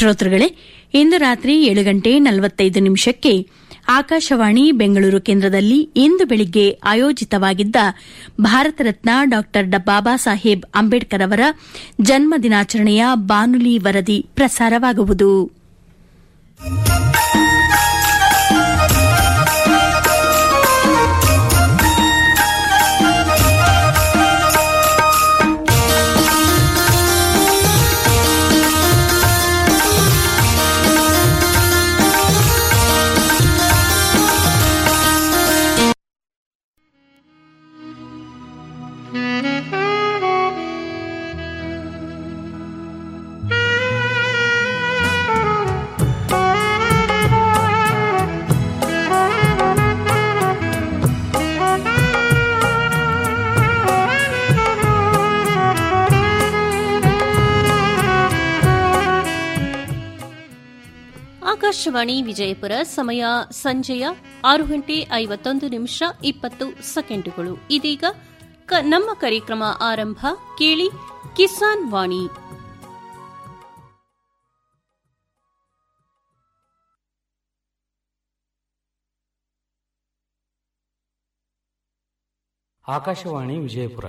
ಶ್ರೋತೃಗಳೇ ಇಂದು ರಾತ್ರಿ ಏಳು ಗಂಟೆ ನಲವತ್ತೈದು ನಿಮಿಷಕ್ಕೆ ಆಕಾಶವಾಣಿ ಬೆಂಗಳೂರು ಕೇಂದ್ರದಲ್ಲಿ ಇಂದು ಬೆಳಿಗ್ಗೆ ಆಯೋಜಿತವಾಗಿದ್ದ ಭಾರತ ರತ್ನ ಡಾ ಬಾಬಾ ಸಾಹೇಬ್ ಅಂಬೇಡ್ಕರ್ ಅವರ ಜನ್ಮ ದಿನಾಚರಣೆಯ ಬಾನುಲಿ ವರದಿ ಪ್ರಸಾರವಾಗುವುದು ಆಕಾಶವಾಣಿ ವಿಜಯಪುರ ಸಮಯ ಸಂಜೆಯ ಆರು ಗಂಟೆ ಐವತ್ತೊಂದು ನಿಮಿಷ ಇಪ್ಪತ್ತು ಸೆಕೆಂಡುಗಳು ಇದೀಗ ಕ- ನಮ್ಮ ಕಾರ್ಯಕ್ರಮ ಆರಂಭ ಕೇಳಿ ಕಿಸಾನ್ ವಾಣಿ ಆಕಾಶವಾಣಿ ವಿಜಯಪುರ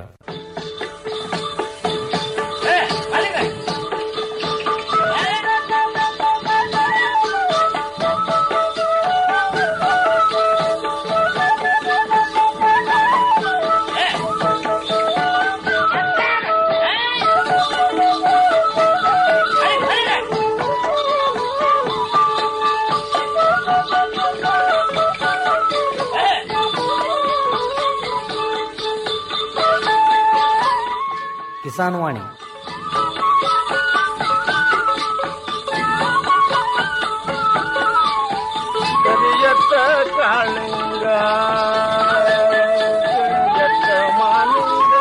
ಕಿಸಾನ್ ವಾಣಿ ಕರಿಯತ್ತ ಕಾಳಿಂಗ ಕರಿಯತ್ತ ಮಾಲಿಂಗ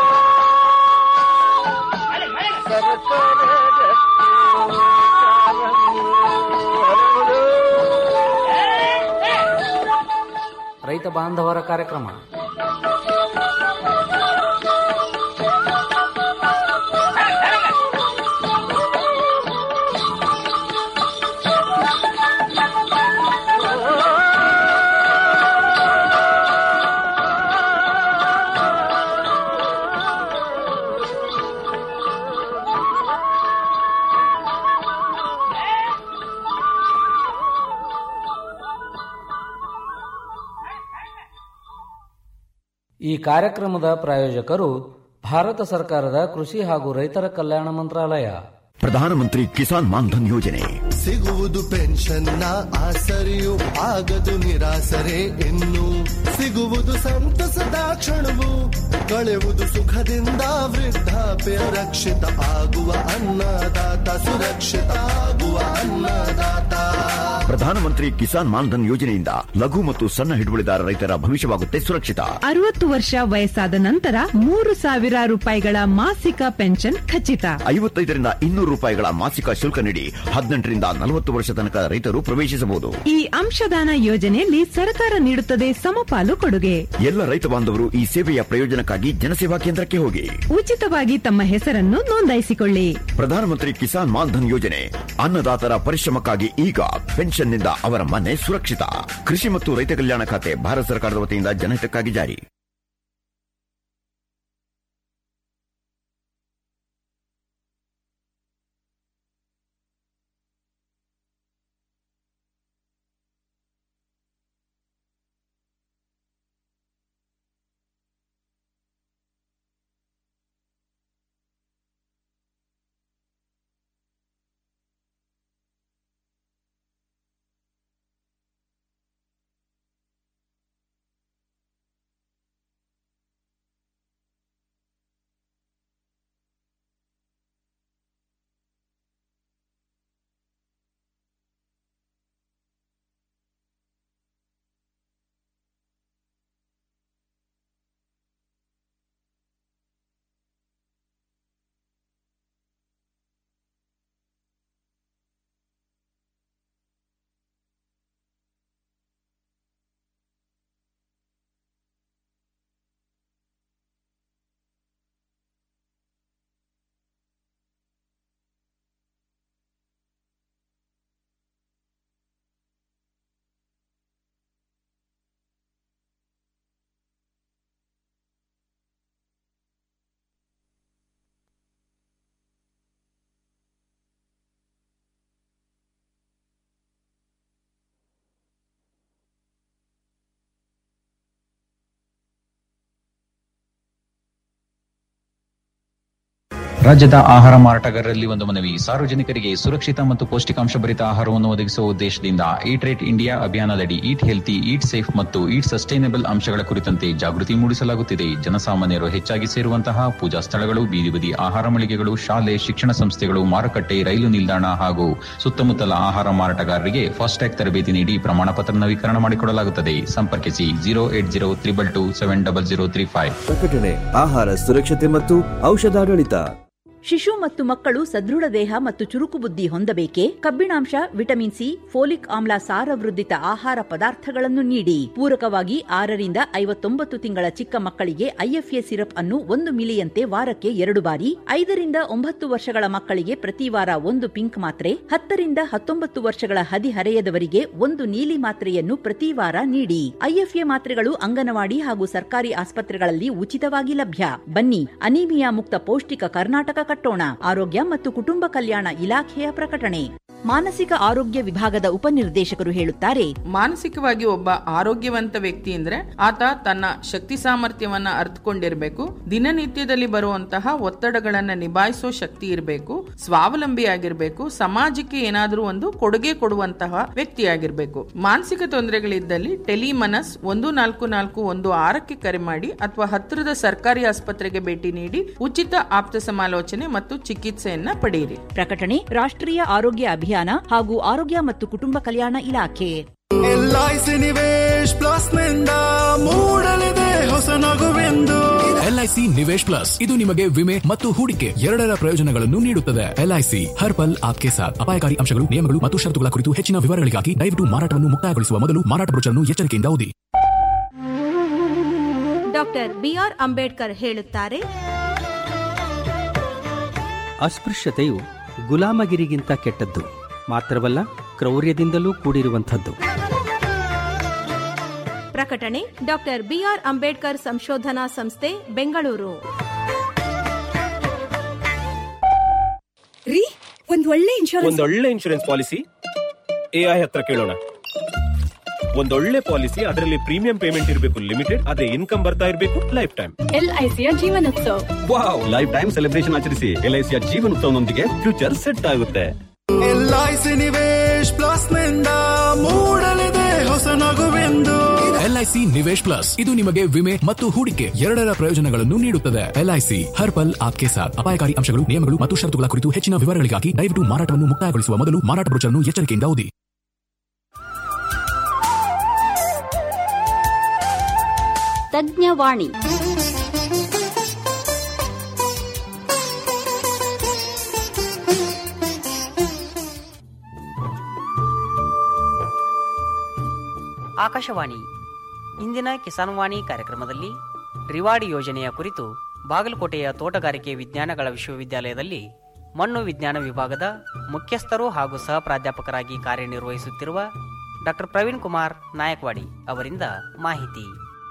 ಸರಸರ ರಕ್ತಿ ಕಾರಂಗಿ ಹರಡು. ರೈತ ಬಾಂಧವರ ಕಾರ್ಯಕ್ರಮ ಈ ಕಾರ್ಯಕ್ರಮದ ಪ್ರಾಯೋಜಕರು ಭಾರತ ಸರ್ಕಾರದ ಕೃಷಿ ಹಾಗೂ ರೈತರ ಕಲ್ಯಾಣ ಮಂತ್ರಾಲಯ ಪ್ರಧಾನಮಂತ್ರಿ ಕಿಸಾನ್ ಮಾನ್ಧನ್ ಯೋಜನೆ ಸಿಗುವುದು ಪೆನ್ಷನ್ನ ಆಸರೆಯು ಆಗದು ನಿರಾಸರೆ ಇನ್ನು ಸಿಗುವುದು ಸಂತಸದ ಕ್ಷಣವು ಕಳೆಯುವುದು ಸುಖದಿಂದ ವೃದ್ಧಾಪ್ಯ ರಕ್ಷಿತ ಆಗುವ ಅನ್ನದಾತ ಸುರಕ್ಷಿತ ಆಗುವ ಅನ್ನದಾತ ಪ್ರಧಾನಮಂತ್ರಿ ಕಿಸಾನ್ ಮಾನ್ಧನ್ ಯೋಜನೆಯಿಂದ ಲಘು ಮತ್ತು ಸಣ್ಣ ಹಿಡುವಳಿದಾರ ರೈತರ ಭವಿಷ್ಯವಾಗುತ್ತೆ ಸುರಕ್ಷಿತ ಅರವತ್ತು ವರ್ಷ ವಯಸ್ಸಾದ ನಂತರ ಮೂರು ಸಾವಿರ ರೂಪಾಯಿಗಳ ಮಾಸಿಕ ಪೆನ್ಷನ್ ಖಚಿತ ಐವತ್ತೈದರಿಂದ ಇನ್ನೂರು ರೂಪಾಯಿಗಳ ಮಾಸಿಕ ಶುಲ್ಕ ನೀಡಿ ಹದಿನೆಂಟರಿಂದ ನಲವತ್ತು ವರ್ಷ ತನಕ ರೈತರು ಪ್ರವೇಶಿಸಬಹುದು ಈ ಅಂಶದಾನ ಯೋಜನೆಯಲ್ಲಿ ಸರ್ಕಾರ ನೀಡುತ್ತದೆ ಸಮಪಾಲು ಕೊಡುಗೆ ಎಲ್ಲ ರೈತ ಬಾಂಧವರು ಈ ಸೇವೆಯ ಪ್ರಯೋಜನಕ್ಕಾಗಿ ಜನಸೇವಾ ಕೇಂದ್ರಕ್ಕೆ ಹೋಗಿ ಉಚಿತವಾಗಿ ತಮ್ಮ ಹೆಸರನ್ನು ನೋಂದಾಯಿಸಿಕೊಳ್ಳಿ ಪ್ರಧಾನಮಂತ್ರಿ ಕಿಸಾನ್ ಮಾನ್ಧನ್ ಯೋಜನೆ ಅನ್ನದಾತರ ಪರಿಶ್ರಮಕ್ಕಾಗಿ ಈಗ ಪೆನ್ಷನ್ನಿಂದ ಅವರ ಮನೆ ಸುರಕ್ಷಿತ ಕೃಷಿ ಮತ್ತು ರೈತ ಕಲ್ಯಾಣ ಖಾತೆ ಭಾರತ ಸರ್ಕಾರದ ವತಿಯಿಂದ ಜನಹಿತಕ್ಕಾಗಿ ಜಾರಿ ರಾಜ್ಯದ ಆಹಾರ ಮಾರಾಟಗಾರರಲ್ಲಿ ಒಂದು ಮನವಿ ಸಾರ್ವಜನಿಕರಿಗೆ ಸುರಕ್ಷಿತ ಮತ್ತು ಪೌಷ್ಟಿಕಾಂಶ ಭರಿತ ಆಹಾರವನ್ನು ಒದಗಿಸುವ ಉದ್ದೇಶದಿಂದ ಈಟ್ ರೇಟ್ ಇಂಡಿಯಾ ಅಭಿಯಾನದಡಿ ಈಟ್ ಹೆಲ್ತಿ ಈಟ್ ಸೇಫ್ ಮತ್ತು ಈಟ್ ಸಸ್ಟೈನಬಲ್ ಅಂಶಗಳ ಕುರಿತಂತೆ ಜಾಗೃತಿ ಮೂಡಿಸಲಾಗುತ್ತಿದೆ ಜನಸಾಮಾನ್ಯರು ಹೆಚ್ಚಾಗಿ ಸೇರುವಂತಹ ಪೂಜಾ ಸ್ಥಳಗಳು ಬೀದಿ ಬದಿ ಆಹಾರ ಮಳಿಗೆಗಳು ಶಾಲೆ ಶಿಕ್ಷಣ ಸಂಸ್ಥೆಗಳು ಮಾರುಕಟ್ಟೆ ರೈಲು ನಿಲ್ದಾಣ ಹಾಗೂ ಸುತ್ತಮುತ್ತಲ ಆಹಾರ ಮಾರಾಟಗಾರರಿಗೆ ಫಾಸ್ಟ್ಯಾಗ್ ತರಬೇತಿ ನೀಡಿ ಪ್ರಮಾಣ ಪತ್ರ ನವೀಕರಣ ಮಾಡಿಕೊಡಲಾಗುತ್ತದೆ ಸಂಪರ್ಕಿಸಿ zero eight zero triple two seven double zero three five ಪ್ರಕಟಣೆ ಆಹಾರ ಸುರಕ್ಷತೆ ಮತ್ತು ಔಷಧಾಡಳಿತ ಶಿಶು ಮತ್ತು ಮಕ್ಕಳು ಸದೃಢ ದೇಹ ಮತ್ತು ಚುರುಕು ಬುದ್ಧಿ ಹೊಂದಬೇಕೆ ಕಬ್ಬಿಣಾಂಶ ವಿಟಮಿನ್ ಸಿ ಫೋಲಿಕ್ ಆಮ್ಲ ಸಾರವೃದ್ಧಿತ ಆಹಾರ ಪದಾರ್ಥಗಳನ್ನು ನೀಡಿ ಪೂರಕವಾಗಿ ಆರರಿಂದ ಐವತ್ತೊಂಬತ್ತು ತಿಂಗಳ ಚಿಕ್ಕ ಮಕ್ಕಳಿಗೆ ಐಎಫ್ಎ ಸಿರಪ್ ಅನ್ನು ಒಂದು ಮಿಲಿಯಂತೆ ವಾರಕ್ಕೆ ಎರಡು ಬಾರಿ ಐದರಿಂದ ಒಂಬತ್ತು ವರ್ಷಗಳ ಮಕ್ಕಳಿಗೆ ಪ್ರತಿ ವಾರ ಒಂದು ಪಿಂಕ್ ಮಾತ್ರೆ ಹತ್ತರಿಂದ ಹತ್ತೊಂಬತ್ತು ವರ್ಷಗಳ ಹದಿಹರೆಯದವರಿಗೆ ಒಂದು ನೀಲಿ ಮಾತ್ರೆಯನ್ನು ಪ್ರತಿ ವಾರ ನೀಡಿ ಐಎಫ್ಎ ಮಾತ್ರೆಗಳು ಅಂಗನವಾಡಿ ಹಾಗೂ ಸರ್ಕಾರಿ ಆಸ್ಪತ್ರೆಗಳಲ್ಲಿ ಉಚಿತವಾಗಿ ಲಭ್ಯ ಬನ್ನಿ ಅನೀಮಿಯಾ ಮುಕ್ತ ಪೌಷ್ಟಿಕ ಕರ್ನಾಟಕ ಕಟ್ಟೋಣ ಆರೋಗ್ಯ ಮತ್ತು ಕುಟುಂಬ ಕಲ್ಯಾಣ ಇಲಾಖೆಯ ಪ್ರಕಟಣೆ ಮಾನಸಿಕ ಆರೋಗ್ಯ ವಿಭಾಗದ ಉಪನಿರ್ದೇಶಕರು ಹೇಳುತ್ತಾರೆ ಮಾನಸಿಕವಾಗಿ ಒಬ್ಬ ಆರೋಗ್ಯವಂತ ವ್ಯಕ್ತಿ ಅಂದ್ರೆ ಆತ ತನ್ನ ಶಕ್ತಿ ಸಾಮರ್ಥ್ಯವನ್ನ ಅರ್ಥಕೊಂಡಿರ್ಬೇಕು ದಿನನಿತ್ಯದಲ್ಲಿ ಬರುವಂತಹ ಒತ್ತಡಗಳನ್ನ ನಿಭಾಯಿಸೋ ಶಕ್ತಿ ಇರಬೇಕು ಸ್ವಾವಲಂಬಿಯಾಗಿರ್ಬೇಕು ಸಮಾಜಕ್ಕೆ ಏನಾದ್ರೂ ಒಂದು ಕೊಡುಗೆ ಕೊಡುವಂತಹ ವ್ಯಕ್ತಿಯಾಗಿರ್ಬೇಕು ಮಾನಸಿಕ ತೊಂದರೆಗಳಿದ್ದಲ್ಲಿ ಟೆಲಿಮನಸ್ ಒಂದು ನಾಲ್ಕು ನಾಲ್ಕು ಒಂದು ಆರಕ್ಕೆ ಕರೆ ಮಾಡಿ ಅಥವಾ ಹತ್ತಿರದ ಸರ್ಕಾರಿ ಆಸ್ಪತ್ರೆಗೆ ಭೇಟಿ ನೀಡಿ ಉಚಿತ ಆಪ್ತ ಸಮಾಲೋಚನೆ ಮತ್ತು ಚಿಕಿತ್ಸೆಯನ್ನ ಪಡೆಯಿರಿ ಪ್ರಕಟಣೆ ರಾಷ್ಟ್ರೀಯ ಆರೋಗ್ಯ ಅಭಿಯಾನ ಹಾಗೂ ಆರೋಗ್ಯ ಮತ್ತು ಕುಟುಂಬ ಕಲ್ಯಾಣ ಇಲಾಖೆ ಎಲ್ಐಸಿ ನಿವೇಶ್ ಪ್ಲಸ್ ನಿಂದ ಮೂಡಲಿದೆ ಹೊಸ ನಗುವೆಂದು ಎಲ್ಐಸಿ ನಿವೇಶ್ ಪ್ಲಸ್ ಇದು ನಿಮಗೆ ವಿಮೆ ಮತ್ತು ಹೂಡಿಕೆ ಎರಡರ ಪ್ರಯೋಜನಗಳನ್ನು ನೀಡುತ್ತದೆ ಎಲ್ಐಸಿ ಹರ್ ಪಲ್ ಆಪ್ಕೆ ಸಾಥ್ ಅಪಾಯಕಾರಿ ಅಂಶಗಳು ನಿಯಮಗಳು ಮತ್ತು ಷರತ್ತುಗಳ ಕುರಿತು ಹೆಚ್ಚಿನ ವಿವರಗಳಿಗಾಗಿ ದಯವಿಟ್ಟು ಮಾರಾಟವನ್ನು ಮುಕ್ತಾಯಗೊಳಿಸುವ ಮೊದಲು ಮಾರಾಟ ಬ್ರೋಚರ್ನ್ನು ಎಚ್ಚರಿಕೆಯಿಂದ ಓದಿ ಡಾಕ್ಟರ್ ಬಿಆರ್ ಅಂಬೇಡ್ಕರ್ ಹೇಳುತ್ತಾರೆ ಅಸ್ಪೃಶ್ಯತೆಯು ಗುಲಾಮಗಿರಿಗಿಂತ ಕೆಟ್ಟದ್ದು ಮಾತ್ರವಲ್ಲ ಕ್ರೌರ್ಯದಿಂದಲೂ ಕೂಡಿರುವಂಥದ್ದು ಪ್ರಕಟಣೆ ಡಾಕ್ಟರ್ ಬಿಆರ್ ಅಂಬೇಡ್ಕರ್ ಸಂಶೋಧನಾ ಸಂಸ್ಥೆ ಬೆಂಗಳೂರು ರೀ ಒಂದ್ ಒಳ್ಳೆ ಇನ್ಶೂರೆನ್ಸ್ ಒಂದೊಳ್ಳೆ ಇನ್ಶೂರೆನ್ಸ್ ಪಾಲಿಸಿ ಎಐ ಹತ್ರ ಕೇಳೋಣ ಒಂದೊಳ್ಳೆ ಪಾಲಿಸಿ ಅದರಲ್ಲಿ ಪ್ರೀಮಿಯಂ ಪೇಮೆಂಟ್ ಇರಬೇಕು ಲಿಮಿಟೆಡ್ ಅದೇ ಇನ್ಕಮ್ ಬರ್ತಾ ಇರಬೇಕು ಲೈಫ್ ಟೈಮ್ ಎಲ್ಐಸಿಯ ಜೀವನೋತ್ಸವ ವಾವ್ ಲೈಫ್ ಟೈಮ್ ಸೆಲೆಬ್ರೇಷನ್ ಆಚರಿಸಿ ಎಲ್ಐಸಿಯ ಜೀವನೋತ್ಸವನೊಂದಿಗೆ ಫ್ಯೂಚರ್ ಸೆಟ್ ಆಗುತ್ತೆ ಎಲ್ಐಸಿ ನಿವೇಶ್ ಪ್ಲಸ್ ನಿಂದ ಮೂಡಲಿದೆ ಹೊಸ ನಗುವೆಂದು ಎಲ್ಐಸಿ ನಿವೇಶ್ ಪ್ಲಸ್ ಇದು ನಿಮಗೆ ವಿಮೆ ಮತ್ತು ಹೂಡಿಕೆ ಎರಡರ ಪ್ರಯೋಜನಗಳನ್ನು ನೀಡುತ್ತದೆ ಎಲ್ಐಸಿ ಹರ್ ಪಲ್ ಆಪ್ಕೆ ಸಾಥ್ ಅಪಾಯಕಾರಿ ಅಂಶಗಳು ನಿಯಮಗಳು ಮತ್ತು ಷರತ್ತುಗಳ ಕುರಿತು ಹೆಚ್ಚಿನ ವಿವರಗಳಿಗಾಗಿ ದಯವಿಟ್ಟು ಮಾರಾಟವನ್ನು ಮುಕ್ತಾಯಗೊಳಿಸುವ ಮೊದಲು ಮಾರಾಟ ಬ್ರೋಚರ್ನ್ನು ಎಚ್ಚರಿಕೆಯಿಂದ ಓದಿ ತಜ್ಞವಾಣಿ ಆಕಾಶವಾಣಿ ಇಂದಿನ ಕಿಸಾನ್ವಾಣಿ ಕಾರ್ಯಕ್ರಮದಲ್ಲಿ ರಿವಾಡಿ ಯೋಜನೆಯ ಕುರಿತು ಬಾಗಲಕೋಟೆಯ ತೋಟಗಾರಿಕೆ ವಿಜ್ಞಾನಗಳ ವಿಶ್ವವಿದ್ಯಾಲಯದಲ್ಲಿ ಮಣ್ಣು ವಿಜ್ಞಾನ ವಿಭಾಗದ ಮುಖ್ಯಸ್ಥರು ಹಾಗೂ ಸಹ ಪ್ರಾಧ್ಯಾಪಕರಾಗಿ ಕಾರ್ಯನಿರ್ವಹಿಸುತ್ತಿರುವ ಡಾಕ್ಟರ್ ಪ್ರವೀಣ್ ಕುಮಾರ್ ನಾಯಕ್ವಾಡಿ ಅವರಿಂದ ಮಾಹಿತಿ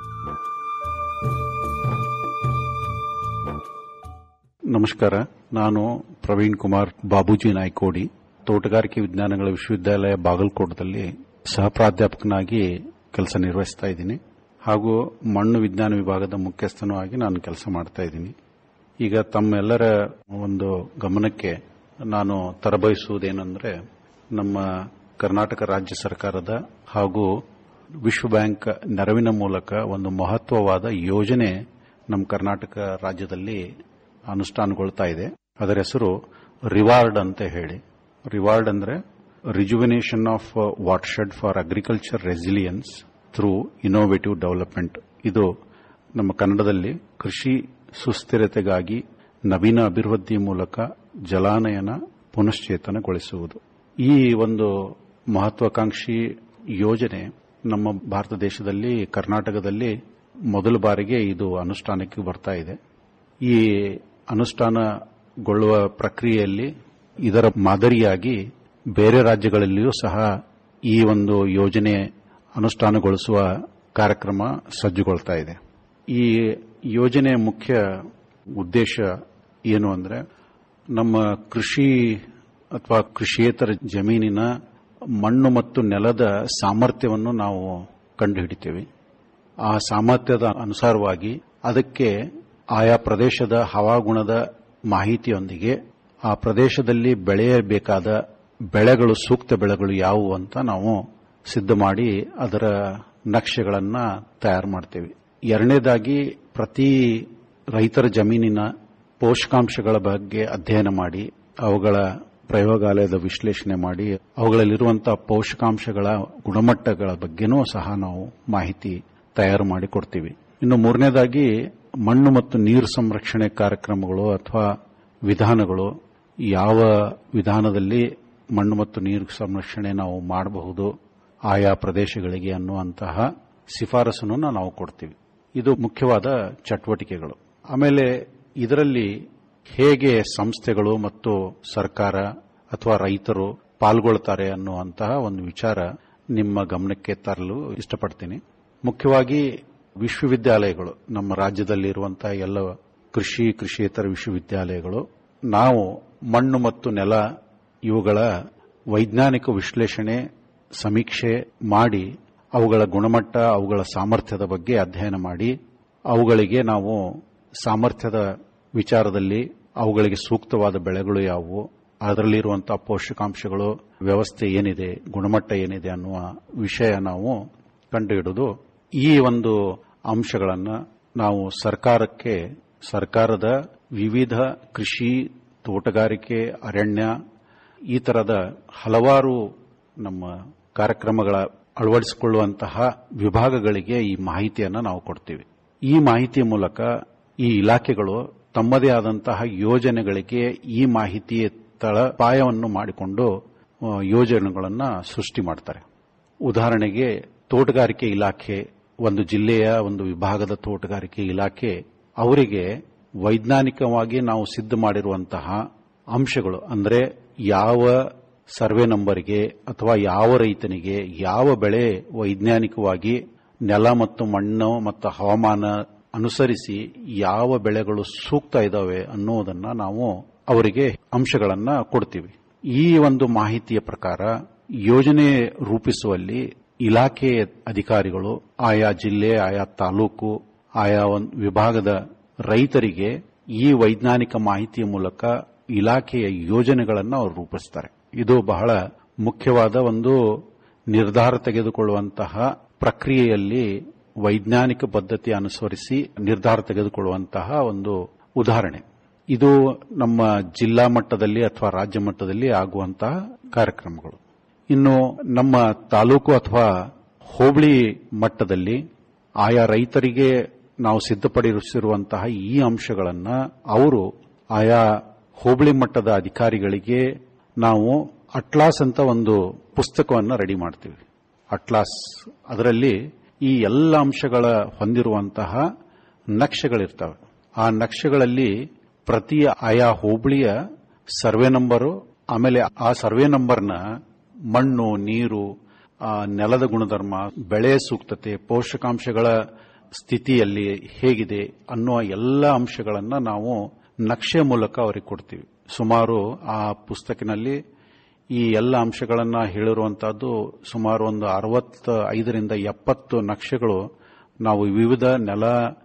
ನಮಸ್ಕಾರ ನಾನು ಪ್ರವೀಣ್ ಕುಮಾರ್ ಬಾಬೂಜಿ ನಾಯ್ಕೋಡಿ ತೋಟಗಾರಿಕೆ ವಿಜ್ಞಾನಗಳ ವಿಶ್ವವಿದ್ಯಾಲಯ ಬಾಗಲಕೋಟದಲ್ಲಿ ಸಹ ಪ್ರಾಧ್ಯಾಪಕನಾಗಿ ಕೆಲಸ ನಿರ್ವಹಿಸ್ತಾ ಇದ್ದೀನಿ ಹಾಗೂ ಮಣ್ಣು ವಿಜ್ಞಾನ ವಿಭಾಗದ ಮುಖ್ಯಸ್ಥನೂ ಆಗಿ ನಾನು ಕೆಲಸ ಮಾಡ್ತಾ ಇದ್ದೀನಿ ಈಗ ತಮ್ಮೆಲ್ಲರ ಒಂದು ಗಮನಕ್ಕೆ ನಾನು ತರಬಯಸುವುದೇನೆಂದರೆ ನಮ್ಮ ಕರ್ನಾಟಕ ರಾಜ್ಯ ಸರ್ಕಾರದ ಹಾಗೂ ವಿಶ್ವ ಬ್ಯಾಂಕ್ ನೆರವಿನ ಮೂಲಕ ಒಂದು ಮಹತ್ವವಾದ ಯೋಜನೆ ನಮ್ಮ ಕರ್ನಾಟಕ ರಾಜ್ಯದಲ್ಲಿ ಅನುಷ್ಠಾನಗೊಳ್ತಾ ಇದೆ ಅದರ ಹೆಸರು ರಿವಾರ್ಡ್ ಅಂತ ಹೇಳಿ ರಿವಾರ್ಡ್ ಅಂದ್ರೆ rejuvenation of watershed for agriculture resilience through innovative development ಇದು ನಮ್ಮ ಕನ್ನಡದಲ್ಲಿ ಕೃಷಿ ಸುಸ್ಥಿರತೆಗಾಗಿ ನವೀನ ಅಭಿವೃದ್ಧಿ ಮೂಲಕ ಜಲಾನಯನ ಪುನಶ್ಚೇತನಗೊಳಿಸುವುದು ಈ ಒಂದು ಮಹತ್ವಾಕಾಂಕ್ಷಿ ಯೋಜನೆ ನಮ್ಮ ಭಾರತ ದೇಶದಲ್ಲಿ ಕರ್ನಾಟಕದಲ್ಲಿ ಮೊದಲ ಬಾರಿಗೆ ಇದು ಅನುಷ್ಠಾನಕ್ಕೆ ಬರ್ತಾ ಇದೆ ಈ ಅನುಷ್ಠಾನಗೊಳ್ಳುವ ಪ್ರಕ್ರಿಯೆಯಲ್ಲಿ ಇದರ ಮಾದರಿಯಾಗಿ ಬೇರೆ ರಾಜ್ಯಗಳಲ್ಲಿಯೂ ಸಹ ಈ ಒಂದು ಯೋಜನೆ ಅನುಷ್ಠಾನಗೊಳಿಸುವ ಕಾರ್ಯಕ್ರಮ ಸಜ್ಜುಗೊಳ್ತಾ ಇದೆ ಈ ಯೋಜನೆಯ ಮುಖ್ಯ ಉದ್ದೇಶ ಏನು ಅಂದ್ರೆ ನಮ್ಮ ಕೃಷಿ ಅಥವಾ ಕೃಷಿಯೇತರ ಜಮೀನಿನ ಮಣ್ಣು ಮತ್ತು ನೆಲದ ಸಾಮರ್ಥ್ಯವನ್ನು ನಾವು ಕಂಡುಹಿಡಿತೇವೆ ಆ ಸಾಮರ್ಥ್ಯದ ಅನುಸಾರವಾಗಿ ಅದಕ್ಕೆ ಆಯಾ ಪ್ರದೇಶದ ಹವಾಗುಣದ ಮಾಹಿತಿಯೊಂದಿಗೆ ಆ ಪ್ರದೇಶದಲ್ಲಿ ಬೆಳೆಯಬೇಕಾದ ಬೆಳೆಗಳು ಸೂಕ್ತ ಬೆಳೆಗಳು ಯಾವುವು ಅಂತ ನಾವು ಸಿದ್ಧ ಮಾಡಿ ಅದರ ನಕ್ಷೆಗಳನ್ನ ತಯಾರು ಮಾಡ್ತೇವೆ ಎರಡನೇದಾಗಿ ಪ್ರತಿ ರೈತರ ಜಮೀನಿನ ಪೋಷಕಾಂಶಗಳ ಬಗ್ಗೆ ಅಧ್ಯಯನ ಮಾಡಿ ಅವುಗಳ ಪ್ರಯೋಗಾಲಯದ ವಿಶ್ಲೇಷಣೆ ಮಾಡಿ ಅವುಗಳಲ್ಲಿರುವಂತಹ ಪೋಷಕಾಂಶಗಳ ಗುಣಮಟ್ಟಗಳ ಬಗ್ಗೆನೂ ಸಹ ನಾವು ಮಾಹಿತಿ ತಯಾರು ಮಾಡಿ ಕೊಡ್ತೀವಿ ಇನ್ನು ಮೂರನೇದಾಗಿ ಮಣ್ಣು ಮತ್ತು ನೀರು ಸಂರಕ್ಷಣೆ ಕಾರ್ಯಕ್ರಮಗಳು ಅಥವಾ ವಿಧಾನಗಳು ಯಾವ ವಿಧಾನದಲ್ಲಿ ಮಣ್ಣು ಮತ್ತು ನೀರು ಸಂರಕ್ಷಣೆ ನಾವು ಮಾಡಬಹುದು ಆಯಾ ಪ್ರದೇಶಗಳಿಗೆ ಅನ್ನುವಂತಹ ಶಿಫಾರಸನ್ನು ನಾವು ಕೊಡ್ತೀವಿ ಇದು ಮುಖ್ಯವಾದ ಚಟುವಟಿಕೆಗಳು ಆಮೇಲೆ ಇದರಲ್ಲಿ ಹೇಗೆ ಸಂಸ್ಥೆಗಳು ಮತ್ತು ಸರ್ಕಾರ ಅಥವಾ ರೈತರು ಪಾಲ್ಗೊಳ್ತಾರೆ ಅನ್ನುವಂತಹ ಒಂದು ವಿಚಾರ ನಿಮ್ಮ ಗಮನಕ್ಕೆ ತರಲು ಇಷ್ಟಪಡ್ತೀನಿ ಮುಖ್ಯವಾಗಿ ವಿಶ್ವವಿದ್ಯಾಲಯಗಳು ನಮ್ಮ ರಾಜ್ಯದಲ್ಲಿರುವಂತಹ ಎಲ್ಲ ಕೃಷಿ ಕೃಷಿಯೇತರ ವಿಶ್ವವಿದ್ಯಾಲಯಗಳು ನಾವು ಮಣ್ಣು ಮತ್ತು ನೆಲ ಇವುಗಳ ವೈಜ್ಞಾನಿಕ ವಿಶ್ಲೇಷಣೆ ಸಮೀಕ್ಷೆ ಮಾಡಿ ಅವುಗಳ ಗುಣಮಟ್ಟ ಅವುಗಳ ಸಾಮರ್ಥ್ಯದ ಬಗ್ಗೆ ಅಧ್ಯಯನ ಮಾಡಿ ಅವುಗಳಿಗೆ ನಾವು ಸಾಮರ್ಥ್ಯದ ವಿಚಾರದಲ್ಲಿ ಅವುಗಳಿಗೆ ಸೂಕ್ತವಾದ ಬೆಳೆಗಳು ಯಾವುವು ಅದರಲ್ಲಿರುವಂತಹ ಪೋಷಕಾಂಶಗಳು ವ್ಯವಸ್ಥೆ ಏನಿದೆ ಗುಣಮಟ್ಟ ಏನಿದೆ ಅನ್ನುವ ವಿಷಯ ನಾವು ಕಂಡುಹಿಡಿದು ಈ ಒಂದು ಅಂಶಗಳನ್ನು ನಾವು ಸರ್ಕಾರಕ್ಕೆ ಸರ್ಕಾರದ ವಿವಿಧ ಕೃಷಿ ತೋಟಗಾರಿಕೆ ಅರಣ್ಯ ಈ ತರದ ಹಲವಾರು ನಮ್ಮ ಕಾರ್ಯಕ್ರಮಗಳ ಅಳವಡಿಸಿಕೊಳ್ಳುವಂತಹ ವಿಭಾಗಗಳಿಗೆ ಈ ಮಾಹಿತಿಯನ್ನು ನಾವು ಕೊಡ್ತೀವಿ ಈ ಮಾಹಿತಿಯ ಮೂಲಕ ಈ ಇಲಾಖೆಗಳು ತಮ್ಮದೇ ಆದಂತಹ ಯೋಜನೆಗಳಿಗೆ ಈ ಮಾಹಿತಿಯ ತಳಪಾಯವನ್ನು ಮಾಡಿಕೊಂಡು ಆ, ಯೋಜನೆಗಳನ್ನು ಸೃಷ್ಟಿ ಮಾಡ್ತಾರೆ ಉದಾಹರಣೆಗೆ ತೋಟಗಾರಿಕೆ ಇಲಾಖೆ ಒಂದು ಜಿಲ್ಲೆಯ ಒಂದು ವಿಭಾಗದ ತೋಟಗಾರಿಕೆ ಇಲಾಖೆ ಅವರಿಗೆ ವೈಜ್ಞಾನಿಕವಾಗಿ ನಾವು ಸಿದ್ಧ ಮಾಡಿರುವಂತಹ ಅಂಶಗಳು ಅಂದರೆ ಯಾವ ಸರ್ವೆ ನಂಬರ್ಗೆ ಅಥವಾ ಯಾವ ರೈತನಿಗೆ ಯಾವ ಬೆಳೆ ವೈಜ್ಞಾನಿಕವಾಗಿ ನೆಲ ಮತ್ತು ಮಣ್ಣು ಮತ್ತು ಹವಾಮಾನ ಅನುಸರಿಸಿ ಯಾವ ಬೆಳೆಗಳು ಸೂಕ್ತ ಇದಾವೆ ಅನ್ನುವುದನ್ನ ನಾವು ಅವರಿಗೆ ಅಂಶಗಳನ್ನ ಕೊಡ್ತೀವಿ ಈ ಒಂದು ಮಾಹಿತಿಯ ಪ್ರಕಾರ ಯೋಜನೆ ರೂಪಿಸುವಲ್ಲಿ ಇಲಾಖೆ ಅಧಿಕಾರಿಗಳು ಆಯಾ ಜಿಲ್ಲೆ ಆಯಾ ತಾಲೂಕು ಆಯಾ ಒಂದು ವಿಭಾಗದ ರೈತರಿಗೆ ಈ ವೈಜ್ಞಾನಿಕ ಮಾಹಿತಿಯ ಮೂಲಕ ಇಲಾಖೆಯ ಯೋಜನೆಗಳನ್ನು ಅವರು ರೂಪಿಸ್ತಾರೆ ಇದು ಬಹಳ ಮುಖ್ಯವಾದ ಒಂದು ನಿರ್ಧಾರ ತೆಗೆದುಕೊಳ್ಳುವಂತಹ ಪ್ರಕ್ರಿಯೆಯಲ್ಲಿ ವೈಜ್ಞಾನಿಕ ಪದ್ಧತಿ ಅನುಸರಿಸಿ ನಿರ್ಧಾರ ತೆಗೆದುಕೊಳ್ಳುವಂತಹ ಒಂದು ಉದಾಹರಣೆ ಇದು ನಮ್ಮ ಜಿಲ್ಲಾ ಮಟ್ಟದಲ್ಲಿ ಅಥವಾ ರಾಜ್ಯ ಮಟ್ಟದಲ್ಲಿ ಆಗುವಂತಹ ಕಾರ್ಯಕ್ರಮಗಳು ಇನ್ನು ನಮ್ಮ ತಾಲೂಕು ಅಥವಾ ಹೋಬಳಿ ಮಟ್ಟದಲ್ಲಿ ಆಯಾ ರೈತರಿಗೆ ನಾವು ಸಿದ್ಧಪಡಿಸಿರುವಂತಹ ಈ ಅಂಶಗಳನ್ನ ಅವರು ಆಯಾ ಹೋಬಳಿ ಮಟ್ಟದ ಅಧಿಕಾರಿಗಳಿಗೆ ನಾವು ಅಟ್ಲಾಸ್ ಅಂತ ಒಂದು ಪುಸ್ತಕವನ್ನು ರೆಡಿ ಮಾಡ್ತೀವಿ ಅಟ್ಲಾಸ್ ಅದರಲ್ಲಿ ಈ ಎಲ್ಲ ಅಂಶಗಳ ಹೊಂದಿರುವಂತಹ ನಕ್ಷೆಗಳಿರ್ತವೆ ಆ ನಕ್ಷೆಗಳಲ್ಲಿ ಪ್ರತಿ ಆಯಾ ಹೋಬಳಿಯ ಸರ್ವೆ ನಂಬರು ಆಮೇಲೆ ಆ ಸರ್ವೆ ನಂಬರ್ನ ಮಣ್ಣು ನೀರು ಆ ನೆಲದ ಗುಣಧರ್ಮ ಬೆಳೆ ಸೂಕ್ತತೆ ಪೋಷಕಾಂಶಗಳ ಸ್ಥಿತಿಯಲ್ಲಿ ಹೇಗಿದೆ ಅನ್ನುವ ಎಲ್ಲ ಅಂಶಗಳನ್ನ ನಾವು ನಕ್ಷೆ ಮೂಲಕ ಅವರಿಗೆ ಕೊಡ್ತೀವಿ ಸುಮಾರು ಆ ಪುಸ್ತಕಿನಲ್ಲಿ ಈ ಎಲ್ಲ ಅಂಶಗಳನ್ನ ಹೇಳಿರುವಂತಹದ್ದು ಸುಮಾರು ಒಂದು ಅರವತ್ತ ಐದರಿಂದ ಎಪ್ಪತ್ತು ನಕ್ಷೆಗಳು ನಾವು ವಿವಿಧ ನೆಲ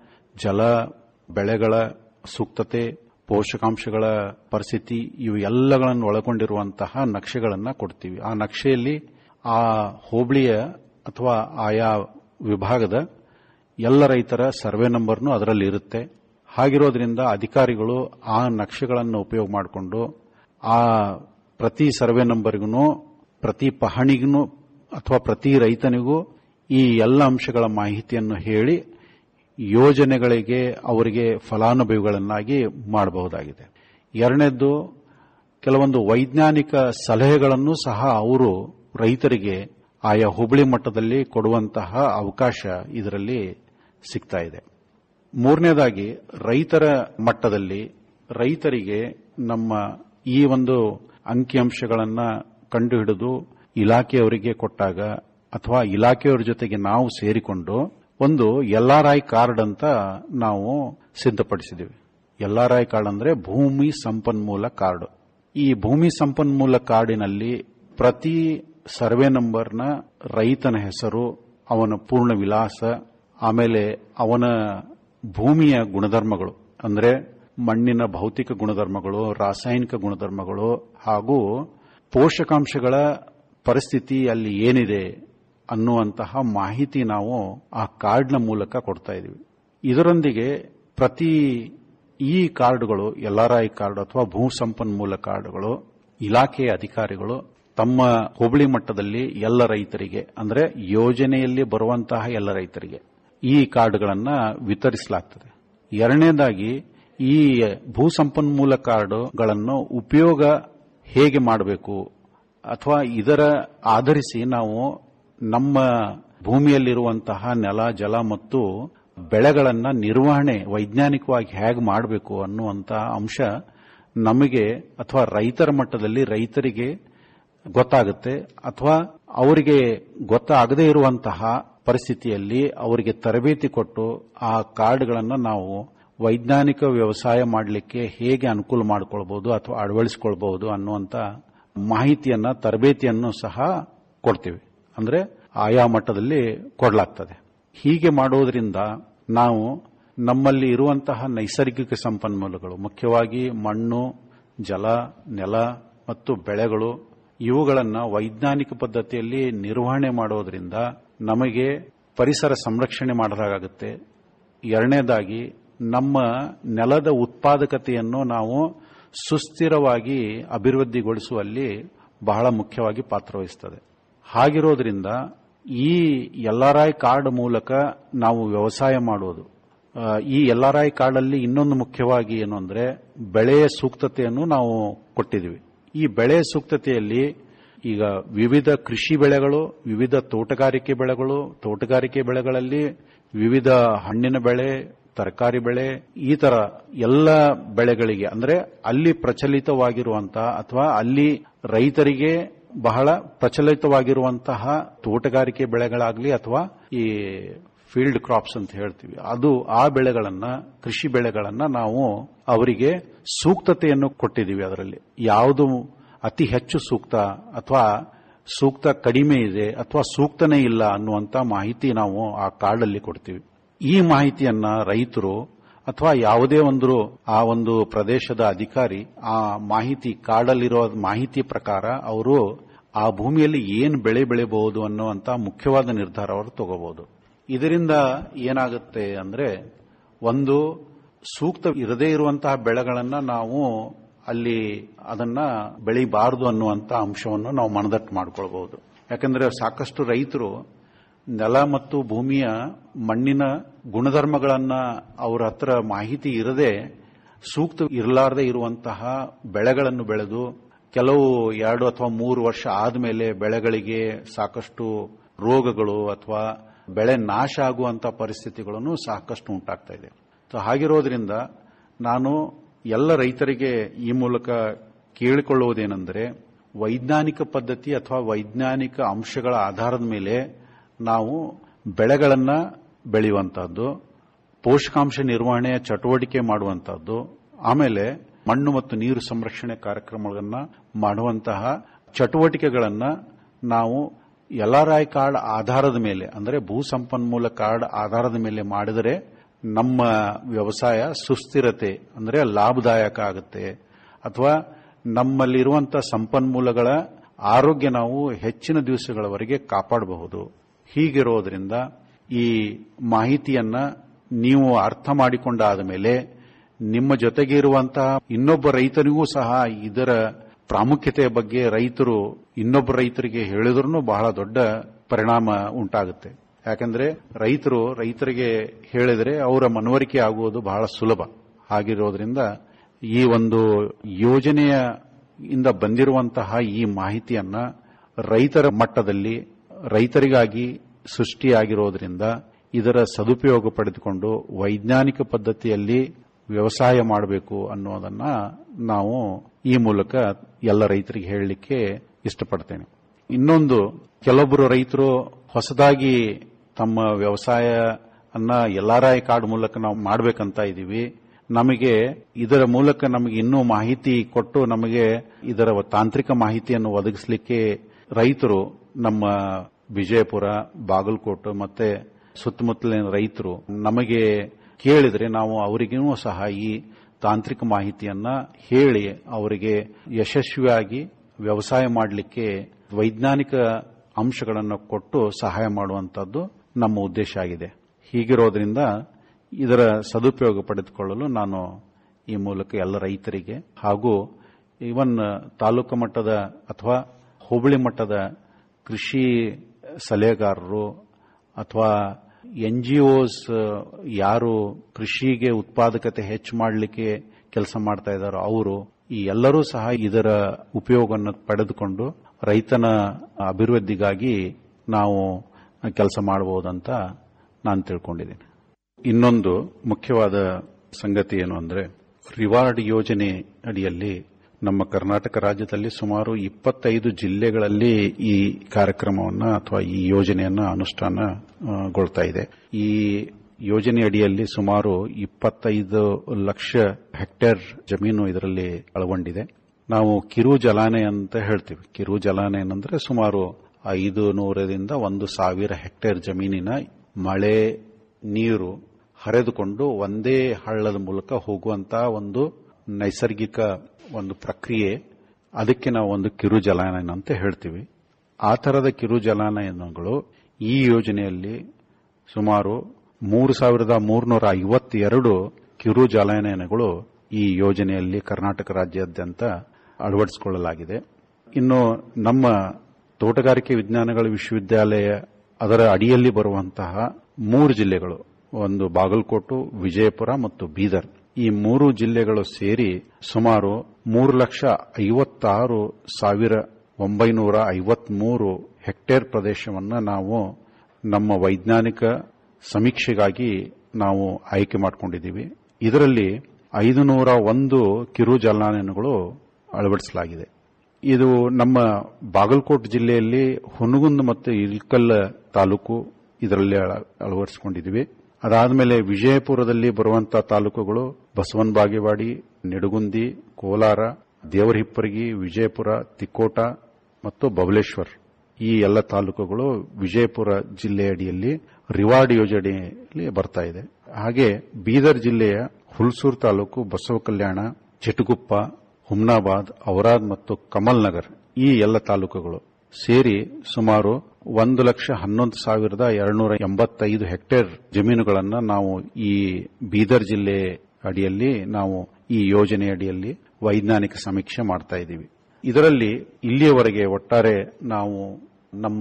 ಜಲ ಬೆಳೆಗಳ ಸೂಕ್ತತೆ ಪೋಷಕಾಂಶಗಳ ಪರಿಸ್ಥಿತಿ ಇವು ಎಲ್ಲಗಳನ್ನು ಒಳಗೊಂಡಿರುವಂತಹ ನಕ್ಷೆಗಳನ್ನು ಕೊಡ್ತೀವಿ ಆ ನಕ್ಷೆಯಲ್ಲಿ ಆ ಹೋಬಳಿಯ ಅಥವಾ ಆಯಾ ವಿಭಾಗದ ಎಲ್ಲ ರೈತರ ಸರ್ವೆ ನಂಬರ್ನು ಅದರಲ್ಲಿ ಇರುತ್ತೆ ಹಾಗಿರೋದ್ರಿಂದ ಅಧಿಕಾರಿಗಳು ಆ ನಕ್ಷೆಗಳನ್ನು ಉಪಯೋಗ ಮಾಡಿಕೊಂಡು ಆ ಪ್ರತಿ ಸರ್ವೆ ನಂಬರ್ಗೂ ಪ್ರತಿ ಪಹಣಿಗೂ ಅಥವಾ ಪ್ರತಿ ರೈತನಿಗೂ ಈ ಎಲ್ಲ ಅಂಶಗಳ ಮಾಹಿತಿಯನ್ನು ಹೇಳಿ ಯೋಜನೆಗಳಿಗೆ ಅವರಿಗೆ ಫಲಾನುಭವಿಗಳನ್ನಾಗಿ ಮಾಡಬಹುದಾಗಿದೆ ಎರಡನೇದ್ದು ಕೆಲವೊಂದು ವೈಜ್ಞಾನಿಕ ಸಲಹೆಗಳನ್ನು ಸಹ ಅವರು ರೈತರಿಗೆ ಆಯಾ ಹೋಬಳಿ ಮಟ್ಟದಲ್ಲಿ ಕೊಡುವಂತಹ ಅವಕಾಶ ಇದರಲ್ಲಿ ಸಿಗ್ತಾ ಇದೆ ಮೂರನೇದಾಗಿ ರೈತರ ಮಟ್ಟದಲ್ಲಿ ರೈತರಿಗೆ ನಮ್ಮ ಈ ಒಂದು ಅಂಕಿಅಂಶಗಳನ್ನ ಕಂಡುಹಿಡಿದು ಇಲಾಖೆಯವರಿಗೆ ಕೊಟ್ಟಾಗ ಅಥವಾ ಇಲಾಖೆಯವರ ಜೊತೆಗೆ ನಾವು ಸೇರಿಕೊಂಡು ಒಂದು ಎಲ್ ಆರ್ ಐ ಕಾರ್ಡ್ ಅಂತ ನಾವು ಸಿದ್ಧಪಡಿಸಿದ್ದೀವಿ ಎಲ್ ಆರ್ ಐ ಕಾರ್ಡ್ ಅಂದ್ರೆ ಭೂಮಿ ಸಂಪನ್ಮೂಲ ಕಾರ್ಡ್ ಈ ಭೂಮಿ ಸಂಪನ್ಮೂಲ ಕಾರ್ಡಿನಲ್ಲಿ ಪ್ರತಿ ಸರ್ವೆ ನಂಬರ್ನ ರೈತನ ಹೆಸರು ಅವನ ಪೂರ್ಣ ವಿಳಾಸ ಆಮೇಲೆ ಅವನ ಭೂಮಿಯ ಗುಣಧರ್ಮಗಳು ಅಂದ್ರೆ ಮಣ್ಣಿನ ಭೌತಿಕ ಗುಣಧರ್ಮಗಳು ರಾಸಾಯನಿಕ ಗುಣಧರ್ಮಗಳು ಹಾಗೂ ಪೋಷಕಾಂಶಗಳ ಪರಿಸ್ಥಿತಿ ಅಲ್ಲಿ ಏನಿದೆ ಅನ್ನುವಂತಹ ಮಾಹಿತಿ ನಾವು ಆ ಕಾರ್ಡ್ನ ಮೂಲಕ ಕೊಡ್ತಾ ಇದೀವಿ ಇದರೊಂದಿಗೆ ಪ್ರತಿ ಈ ಕಾರ್ಡ್ಗಳು ಐ ಕಾರ್ಡ್ ಅಥವಾ ಭೂ ಸಂಪನ್ಮೂಲ ಕಾರ್ಡ್ಗಳು ಇಲಾಖೆಯ ಅಧಿಕಾರಿಗಳು ತಮ್ಮ ಹೋಬಳಿ ಮಟ್ಟದಲ್ಲಿ ಎಲ್ಲ ರೈತರಿಗೆ ಅಂದ್ರೆ ಯೋಜನೆಯಲ್ಲಿ ಬರುವಂತಹ ಎಲ್ಲ ರೈತರಿಗೆ ಈ ಕಾರ್ಡ್ಗಳನ್ನ ವಿತರಿಸಲಾಗ್ತದೆ ಎರಡನೇದಾಗಿ ಈ ಭೂ ಸಂಪನ್ಮೂಲ ಕಾರ್ಡ್ಗಳನ್ನು ಉಪಯೋಗ ಹೇಗೆ ಮಾಡಬೇಕು ಅಥವಾ ಇದರ ಆಧರಿಸಿ ನಾವು ನಮ್ಮ ಭೂಮಿಯಲ್ಲಿರುವಂತಹ ನೆಲ ಜಲ ಮತ್ತು ಬೆಳೆಗಳನ್ನ ನಿರ್ವಹಣೆ ವೈಜ್ಞಾನಿಕವಾಗಿ ಹೇಗೆ ಮಾಡಬೇಕು ಅನ್ನುವಂತ ಅಂಶ ನಮಗೆ ಅಥವಾ ರೈತರ ಮಟ್ಟದಲ್ಲಿ ರೈತರಿಗೆ ಗೊತ್ತಾಗುತ್ತೆ ಅಥವಾ ಅವರಿಗೆ ಗೊತ್ತಾಗದೇ ಇರುವಂತಹ ಪರಿಸ್ಥಿತಿಯಲ್ಲಿ ಅವರಿಗೆ ತರಬೇತಿ ಕೊಟ್ಟು ಆ ಕಾರ್ಡ್ಗಳನ್ನು ನಾವು ವೈಜ್ಞಾನಿಕ ವ್ಯವಸಾಯ ಮಾಡಲಿಕ್ಕೆ ಹೇಗೆ ಅನುಕೂಲ ಮಾಡಿಕೊಳ್ಬಹುದು ಅಥವಾ ಅಳವಡಿಸಿಕೊಳ್ಬಹುದು ಅನ್ನುವಂತ ಮಾಹಿತಿಯನ್ನ ತರಬೇತಿಯನ್ನು ಸಹ ಕೊಡ್ತೀವಿ ಅಂದ್ರೆ ಆಯಾ ಮಟ್ಟದಲ್ಲಿ ಕೊಡಲಾಗ್ತದೆ ಹೀಗೆ ಮಾಡೋದ್ರಿಂದ ನಾವು ನಮ್ಮಲ್ಲಿ ಇರುವಂತಹ ನೈಸರ್ಗಿಕ ಸಂಪನ್ಮೂಲಗಳು ಮುಖ್ಯವಾಗಿ ಮಣ್ಣು ಜಲ ನೆಲ ಮತ್ತು ಬೆಳೆಗಳು ಇವುಗಳನ್ನು ವೈಜ್ಞಾನಿಕ ಪದ್ಧತಿಯಲ್ಲಿ ನಿರ್ವಹಣೆ ಮಾಡೋದ್ರಿಂದ ನಮಗೆ ಪರಿಸರ ಸಂರಕ್ಷಣೆ ಮಾಡಲಾಗುತ್ತೆ ಎರಡನೇದಾಗಿ ನಮ್ಮ ನೆಲದ ಉತ್ಪಾದಕತೆಯನ್ನು ನಾವು ಸುಸ್ಥಿರವಾಗಿ ಅಭಿವೃದ್ಧಿಗೊಳಿಸುವಲ್ಲಿ ಬಹಳ ಮುಖ್ಯವಾಗಿ ಪಾತ್ರವಹಿಸುತ್ತದೆ ಹಾಗಿರೋದ್ರಿಂದ ಈ ಐ ಕಾರ್ಡ್ ಮೂಲಕ ನಾವು ವ್ಯವಸಾಯ ಮಾಡುವುದು ಆ, ಈ ಐ ಕಾರ್ಡ್ ಅಲ್ಲಿ ಇನ್ನೊಂದು ಮುಖ್ಯವಾಗಿ ಏನು ಅಂದ್ರೆ ಬೆಳೆಯ ಸೂಕ್ತತೆಯನ್ನು ನಾವು ಕೊಟ್ಟಿದ್ದೀವಿ ಈ ಬೆಳೆಯ ಸೂಕ್ತತೆಯಲ್ಲಿ ಈಗ ವಿವಿಧ ಕೃಷಿ ಬೆಳೆಗಳು ವಿವಿಧ ತೋಟಗಾರಿಕೆ ಬೆಳೆಗಳು ತೋಟಗಾರಿಕೆ ಬೆಳೆಗಳಲ್ಲಿ ವಿವಿಧ ಹಣ್ಣಿನ ಬೆಳೆ ತರಕಾರಿ ಬೆಳೆ ಈ ತರ ಎಲ್ಲ ಬೆಳೆಗಳಿಗೆ ಅಂದ್ರೆ ಅಲ್ಲಿ ಪ್ರಚಲಿತವಾಗಿರುವಂತಹ ಅಥವಾ ಅಲ್ಲಿ ರೈತರಿಗೆ ಬಹಳ ಪ್ರಚಲಿತವಾಗಿರುವಂತಹ ತೋಟಗಾರಿಕೆ ಬೆಳೆಗಳಾಗ್ಲಿ ಅಥವಾ ಈ ಫೀಲ್ಡ್ ಕ್ರಾಪ್ಸ್ ಅಂತ ಹೇಳ್ತೀವಿ ಅದು ಆ ಬೆಳೆಗಳನ್ನ ಕೃಷಿ ಬೆಳೆಗಳನ್ನ ನಾವು ಅವರಿಗೆ ಸೂಕ್ತತೆಯನ್ನು ಕೊಟ್ಟಿದ್ದೀವಿ ಅದರಲ್ಲಿ ಯಾವುದು ಅತಿ ಹೆಚ್ಚು ಸೂಕ್ತ ಅಥವಾ ಸೂಕ್ತ ಕಡಿಮೆ ಇದೆ ಅಥವಾ ಸೂಕ್ತನೇ ಇಲ್ಲ ಅನ್ನುವಂತ ಮಾಹಿತಿ ನಾವು ಆ ಕಾರ್ಡಲ್ಲಿ ಕೊಡ್ತೀವಿ ಈ ಮಾಹಿತಿಯನ್ನ ರೈತರು ಅಥವಾ ಯಾವುದೇ ಒಂದು ಆ ಒಂದು ಪ್ರದೇಶದ ಅಧಿಕಾರಿ ಆ ಮಾಹಿತಿ ಕಾರ್ಡಲ್ಲಿರೋ ಮಾಹಿತಿ ಪ್ರಕಾರ ಅವರು ಆ ಭೂಮಿಯಲ್ಲಿ ಏನು ಬೆಳೆ ಬೆಳೆಯಬಹುದು ಅನ್ನುವಂತ ಮುಖ್ಯವಾದ ನಿರ್ಧಾರ ಅವರು ತಗೋಬಹುದು ಇದರಿಂದ ಏನಾಗುತ್ತೆ ಅಂದ್ರೆ ಒಂದು ಸೂಕ್ತ ಇರದೇ ಇರುವಂತಹ ಬೆಳೆಗಳನ್ನ ನಾವು ಅಲ್ಲಿ ಅದನ್ನ ಬೆಳಿಬಾರದು ಅನ್ನುವಂತ ಅಂಶವನ್ನು ನಾವು ಮನದಟ್ಟು ಮಾಡ್ಕೊಳ್ಬಹುದು ಯಾಕಂದ್ರೆ ಸಾಕಷ್ಟು ರೈತರು ನೆಲ ಮತ್ತು ಭೂಮಿಯ ಮಣ್ಣಿನ ಗುಣಧರ್ಮಗಳನ್ನ ಅವರ ಹತ್ರ ಮಾಹಿತಿ ಇರದೆ ಸೂಕ್ತ ಇರಲಾರದೆ ಇರುವಂತಹ ಬೆಳೆಗಳನ್ನು ಬೆಳೆದು ಕೆಲವು ಎರಡು ಅಥವಾ ಮೂರು ವರ್ಷ ಆದಮೇಲೆ ಬೆಳೆಗಳಿಗೆ ಸಾಕಷ್ಟು ರೋಗಗಳು ಅಥವಾ ಬೆಳೆ ನಾಶ ಆಗುವಂತ ಪರಿಸ್ಥಿತಿಗಳನ್ನು ಸಾಕಷ್ಟು ಉಂಟಾಗ್ತಾ ಇದೆ ಸೊ ಹಾಗಿರೋದ್ರಿಂದ ನಾನು ಎಲ್ಲ ರೈತರಿಗೆ ಈ ಮೂಲಕ ಕೇಳಿಕೊಳ್ಳುವುದೇನೆಂದರೆ ವೈಜ್ಞಾನಿಕ ಪದ್ಧತಿ ಅಥವಾ ವೈಜ್ಞಾನಿಕ ಅಂಶಗಳ ಆಧಾರದ ಮೇಲೆ ನಾವು ಬೆಳೆಗಳನ್ನ ಬೆಳೆಯುವಂತಹದ್ದು ಪೋಷಕಾಂಶ ನಿರ್ವಹಣೆಯ ಚಟುವಟಿಕೆ ಮಾಡುವಂತಹದ್ದು ಆಮೇಲೆ ಮಣ್ಣು ಮತ್ತು ನೀರು ಸಂರಕ್ಷಣೆ ಕಾರ್ಯಕ್ರಮಗಳನ್ನ ಮಾಡುವಂತಹ ಚಟುವಟಿಕೆಗಳನ್ನ ನಾವು ಎಲ್ಆರ್ಐ ಕಾರ್ಡ್ ಆಧಾರದ ಮೇಲೆ ಅಂದರೆ ಭೂ ಸಂಪನ್ಮೂಲ ಕಾರ್ಡ್ ಆಧಾರದ ಮೇಲೆ ಮಾಡಿದರೆ ನಮ್ಮ ವ್ಯವಸಾಯ ಸುಸ್ಥಿರತೆ ಅಂದರೆ ಲಾಭದಾಯಕ ಆಗುತ್ತೆ ಅಥವಾ ನಮ್ಮಲ್ಲಿರುವಂತಹ ಸಂಪನ್ಮೂಲಗಳ ಆರೋಗ್ಯ ನಾವು ಹೆಚ್ಚಿನ ದಿವಸಗಳವರೆಗೆ ಕಾಪಾಡಬಹುದು ಹೀಗಿರೋದ್ರಿಂದ ಈ ಮಾಹಿತಿಯನ್ನ ನೀವು ಅರ್ಥ ಮಾಡಿಕೊಂಡಾದ ಮೇಲೆ ನಿಮ್ಮ ಜೊತೆಗೆ ಇರುವಂತಹ ಇನ್ನೊಬ್ಬ ರೈತನಿಗೂ ಸಹ ಇದರ ಪ್ರಾಮುಖ್ಯತೆಯ ಬಗ್ಗೆ ರೈತರು ಇನ್ನೊಬ್ಬ ರೈತರಿಗೆ ಹೇಳಿದ್ರೂ ಬಹಳ ದೊಡ್ಡ ಪರಿಣಾಮ ಉಂಟಾಗುತ್ತೆ ಯಾಕಂದ್ರೆ ರೈತರು ರೈತರಿಗೆ ಹೇಳಿದರೆ ಅವರ ಮನವರಿಕೆ ಆಗುವುದು ಬಹಳ ಸುಲಭ ಹಾಗಿರೋದ್ರಿಂದ ಈ ಒಂದು ಯೋಜನೆಯ ಇಂದ ಬಂದಿರುವಂತಹ ಈ ಮಾಹಿತಿಯನ್ನ ರೈತರ ಮಟ್ಟದಲ್ಲಿ ರೈತರಿಗಾಗಿ ಸೃಷ್ಟಿಯಾಗಿರೋದ್ರಿಂದ ಇದರ ಸದುಪಯೋಗ ಪಡೆದುಕೊಂಡು ವೈಜ್ಞಾನಿಕ ಪದ್ಧತಿಯಲ್ಲಿ ವ್ಯವಸಾಯ ಮಾಡಬೇಕು ಅನ್ನೋದನ್ನ ನಾವು ಈ ಮೂಲಕ ಎಲ್ಲ ರೈತರಿಗೆ ಹೇಳಲಿಕ್ಕೆ ಇಷ್ಟಪಡ್ತೇನೆ ಇನ್ನೊಂದು ಕೆಲವೊಬ್ಬರು ರೈತರು ಹೊಸದಾಗಿ ತಮ್ಮ ವ್ಯವಸಾಯ ಅನ್ನ ಎಲ್ಲಾರಾಯ ಕಾರ್ಡ್ ಮೂಲಕ ನಾವು ಮಾಡಬೇಕಂತ ಇದ್ದೀವಿ ನಮಗೆ ಇದರ ಮೂಲಕ ನಮಗೆ ಇನ್ನೂ ಮಾಹಿತಿ ಕೊಟ್ಟು ನಮಗೆ ಇದರ ತಾಂತ್ರಿಕ ಮಾಹಿತಿಯನ್ನು ಒದಗಿಸಲಿಕ್ಕೆ ರೈತರು ನಮ್ಮ ವಿಜಯಪುರ ಬಾಗಲಕೋಟೆ ಮತ್ತೆ ಸುತ್ತಮುತ್ತಲಿನ ರೈತರು ನಮಗೆ ಕೇಳಿದ್ರೆ ನಾವು ಅವರಿಗೂ ಸಹ ಈ ತಾಂತ್ರಿಕ ಮಾಹಿತಿಯನ್ನ ಹೇಳಿ ಅವರಿಗೆ ಯಶಸ್ವಿಯಾಗಿ ವ್ಯವಸಾಯ ಮಾಡಲಿಕ್ಕೆ ವೈಜ್ಞಾನಿಕ ಅಂಶಗಳನ್ನು ಕೊಟ್ಟು ಸಹಾಯ ಮಾಡುವಂತದ್ದು ನಮ್ಮ ಉದ್ದೇಶ ಆಗಿದೆ ಹೀಗಿರೋದ್ರಿಂದ ಇದರ ಸದುಪಯೋಗ ಪಡೆದುಕೊಳ್ಳಲು ನಾನು ಈ ಮೂಲಕ ಎಲ್ಲ ರೈತರಿಗೆ ಹಾಗೂ ಇವನ್ ತಾಲೂಕು ಮಟ್ಟದ ಅಥವಾ ಹೋಬಳಿ ಮಟ್ಟದ ಕೃಷಿ ಸಲಹೆಗಾರರು ಅಥವಾ ಎನ್ ಜಿ ಒಸ್ ಯಾರು ಕೃಷಿಗೆ ಉತ್ಪಾದಕತೆ ಹೆಚ್ಚು ಮಾಡಲಿಕ್ಕೆ ಕೆಲಸ ಮಾಡ್ತಾ ಇದ್ದಾರೋ ಅವರು ಈ ಎಲ್ಲರೂ ಸಹ ಇದರ ಉಪಯೋಗವನ್ನು ಪಡೆದುಕೊಂಡು ರೈತನ ಅಭಿವೃದ್ಧಿಗಾಗಿ ನಾವು ಕೆಲಸ ಮಾಡಬಹುದಂತ ನಾನು ತಿಳ್ಕೊಂಡಿದ್ದೀನಿ ಇನ್ನೊಂದು ಮುಖ್ಯವಾದ ಸಂಗತಿ ಏನು ಅಂದ್ರೆ ರಿವಾರ್ಡ್ ಯೋಜನೆ ಅಡಿಯಲ್ಲಿ ನಮ್ಮ ಕರ್ನಾಟಕ ರಾಜ್ಯದಲ್ಲಿ ಸುಮಾರು ಇಪ್ಪತ್ತೈದು ಜಿಲ್ಲೆಗಳಲ್ಲಿ ಈ ಕಾರ್ಯಕ್ರಮವನ್ನ ಅಥವಾ ಈ ಯೋಜನೆಯನ್ನ ಅನುಷ್ಠಾನಗೊಳ್ತಾ ಇದೆ ಈ ಯೋಜನೆ ಅಡಿಯಲ್ಲಿ ಸುಮಾರು ಇಪ್ಪತ್ತೈದು ಲಕ್ಷ ಹೆಕ್ಟೇರ್ ಜಮೀನು ಇದರಲ್ಲಿ ಒಳಗೊಂಡಿದೆ ನಾವು ಕಿರು ಜಲಾನಯ ಅಂತ ಹೇಳ್ತೀವಿ ಕಿರು ಜಲಾನಯನ ಅಂದ್ರೆ ಸುಮಾರು ಐದು ನೂರರಿಂದ ಒಂದು ಸಾವಿರ ಹೆಕ್ಟೇರ್ ಜಮೀನಿನ ಮಳೆ ನೀರು ಹರಿದುಕೊಂಡು ಒಂದೇ ಹಳ್ಳದ ಮೂಲಕ ಹೋಗುವಂತಹ ಒಂದು ನೈಸರ್ಗಿಕ ಒಂದು ಪ್ರಕ್ರಿಯೆ ಅದಕ್ಕೆ ನಾವು ಒಂದು ಕಿರು ಜಲಾನಯನ ಅಂತ ಹೇಳ್ತೀವಿ ಆ ತರದ ಕಿರು ಜಲಾನಯನಗಳು ಈ ಯೋಜನೆಯಲ್ಲಿ ಸುಮಾರು ಮೂರು ಸಾವಿರದ ಮೂರ್ನೂರ ಐವತ್ತೆರಡು ಕಿರು ಜಲಾನಯನಗಳು ಈ ಯೋಜನೆಯಲ್ಲಿ ಕರ್ನಾಟಕ ರಾಜ್ಯಾದ್ಯಂತ ಅಳವಡಿಸಿಕೊಳ್ಳಲಾಗಿದೆ ಇನ್ನು ನಮ್ಮ ತೋಟಗಾರಿಕೆ ವಿಜ್ಞಾನಗಳ ವಿಶ್ವವಿದ್ಯಾಲಯ ಅದರ ಅಡಿಯಲ್ಲಿ ಬರುವಂತಹ ಮೂರು ಜಿಲ್ಲೆಗಳು ಒಂದು ಬಾಗಲಕೋಟು ವಿಜಯಪುರ ಮತ್ತು ಬೀದರ್ ಈ ಮೂರು ಜಿಲ್ಲೆಗಳು ಸೇರಿ ಸುಮಾರು ಮೂರು ಲಕ್ಷ ಐವತ್ತಾರು ಸಾವಿರ ಒಂಬೈನೂರ ಐವತ್ಮೂರು ಹೆಕ್ಟೇರ್ ಪ್ರದೇಶವನ್ನ ನಾವು ನಮ್ಮ ವೈಜ್ಞಾನಿಕ ಸಮೀಕ್ಷೆಗಾಗಿ ನಾವು ಆಯ್ಕೆ ಮಾಡಿಕೊಂಡಿದ್ದೀವಿ ಇದರಲ್ಲಿ ಐದುನೂರ ಒಂದು ಕಿರು ಜಲಾನಯನಗಳು ಅಳವಡಿಸಲಾಗಿದೆ ಇದು ನಮ್ಮ ಬಾಗಲಕೋಟೆ ಜಿಲ್ಲೆಯಲ್ಲಿ ಹುನಗುಂದ ಮತ್ತು ಇಲ್ಕಲ್ ತಾಲೂಕು ಇದರಲ್ಲಿ ಅಳವಡಿಸಿಕೊಂಡಿದ್ದೀವಿ ಅದಾದಮೇಲೆ ವಿಜಯಪುರದಲ್ಲಿ ಬರುವಂತಹ ತಾಲೂಕುಗಳು ಬಸವನ ಬಾಗೇವಾಡಿ ನಿಡಗುಂದಿ ಕೋಲಾರ ದೇವರಹಿಪ್ಪರಗಿ ವಿಜಯಪುರ ತಿಕೋಟ ಮತ್ತು ಬಬಲೇಶ್ವರ್ ಈ ಎಲ್ಲ ತಾಲೂಕುಗಳು ವಿಜಯಪುರ ಜಿಲ್ಲೆಯ ಅಡಿಯಲ್ಲಿ ರಿವಾರ್ಡ್ ಯೋಜನೆಯಲ್ಲಿ ಬರ್ತಾ ಇದೆ ಹಾಗೆ ಬೀದರ್ ಜಿಲ್ಲೆಯ ಹುಲ್ಸೂರು ತಾಲೂಕು ಬಸವ ಕಲ್ಯಾಣ ಚಿಟಗುಪ್ಪ ಹುಮ್ನಾಬಾದ್ ಔರಾದ್ ಮತ್ತು ಕಮಲ್ ನಗರ್ ಈ ಎಲ್ಲ ತಾಲೂಕುಗಳು ಸೇರಿ ಸುಮಾರು ಒಂದು ಲಕ್ಷ ಹನ್ನೊಂದು ಸಾವಿರದ ಎರಡ್ನೂರ ಎಂಬತ್ತೈದು ಹೆಕ್ಟೇರ್ ಜಮೀನುಗಳನ್ನು ನಾವು ಈ ಬೀದರ್ ಜಿಲ್ಲೆ ಅಡಿಯಲ್ಲಿ ನಾವು ಈ ಯೋಜನೆ ಅಡಿಯಲ್ಲಿ ವೈಜ್ಞಾನಿಕ ಸಮೀಕ್ಷೆ ಮಾಡ್ತಾ ಇದ್ದೀವಿ ಇದರಲ್ಲಿ ಇಲ್ಲಿಯವರೆಗೆ ಒಟ್ಟಾರೆ ನಾವು ನಮ್ಮ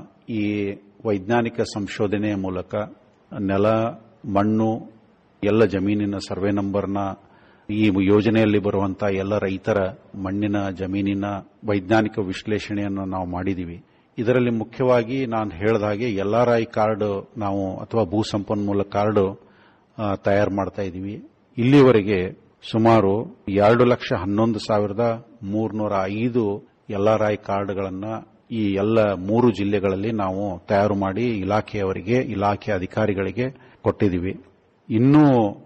ಈ ವೈಜ್ಞಾನಿಕ ಸಂಶೋಧನೆಯ ಮೂಲಕ ನೆಲ ಮಣ್ಣು ಎಲ್ಲ ಜಮೀನಿನ ಸರ್ವೆ ನಂಬರ್ನ ಈ ಯೋಜನೆಯಲ್ಲಿ ಬರುವಂತಹ ಎಲ್ಲ ರೈತರ ಮಣ್ಣಿನ ಜಮೀನಿನ ವೈಜ್ಞಾನಿಕ ವಿಶ್ಲೇಷಣೆಯನ್ನು ನಾವು ಮಾಡಿದ್ದೀವಿ ಇದರಲ್ಲಿ ಮುಖ್ಯವಾಗಿ ನಾನು ಹೇಳಿದ ಹಾಗೆ ಎಲ್ಆರ್ ಐ ಕಾರ್ಡ್ ನಾವು ಅಥವಾ ಭೂ ಸಂಪನ್ಮೂಲ ಕಾರ್ಡ್ ತಯಾರು ಮಾಡ್ತಾ ಇದ್ದೀವಿ ಇಲ್ಲಿವರೆಗೆ ಸುಮಾರು ಎರಡು ಲಕ್ಷ ಹನ್ನೊಂದು ಸಾವಿರದ ಮೂರ್ನೂರ ಐದು ಎಲ್ಆರ್ ಐ ಕಾರ್ಡ್ಗಳನ್ನ ಈ ಎಲ್ಲ ಮೂರು ಜಿಲ್ಲೆಗಳಲ್ಲಿ ನಾವು ತಯಾರು ಮಾಡಿ ಇಲಾಖೆಯವರಿಗೆ ಇಲಾಖೆ ಅಧಿಕಾರಿಗಳಿಗೆ ಕೊಟ್ಟಿದ್ದೀವಿ ಇನ್ನೂ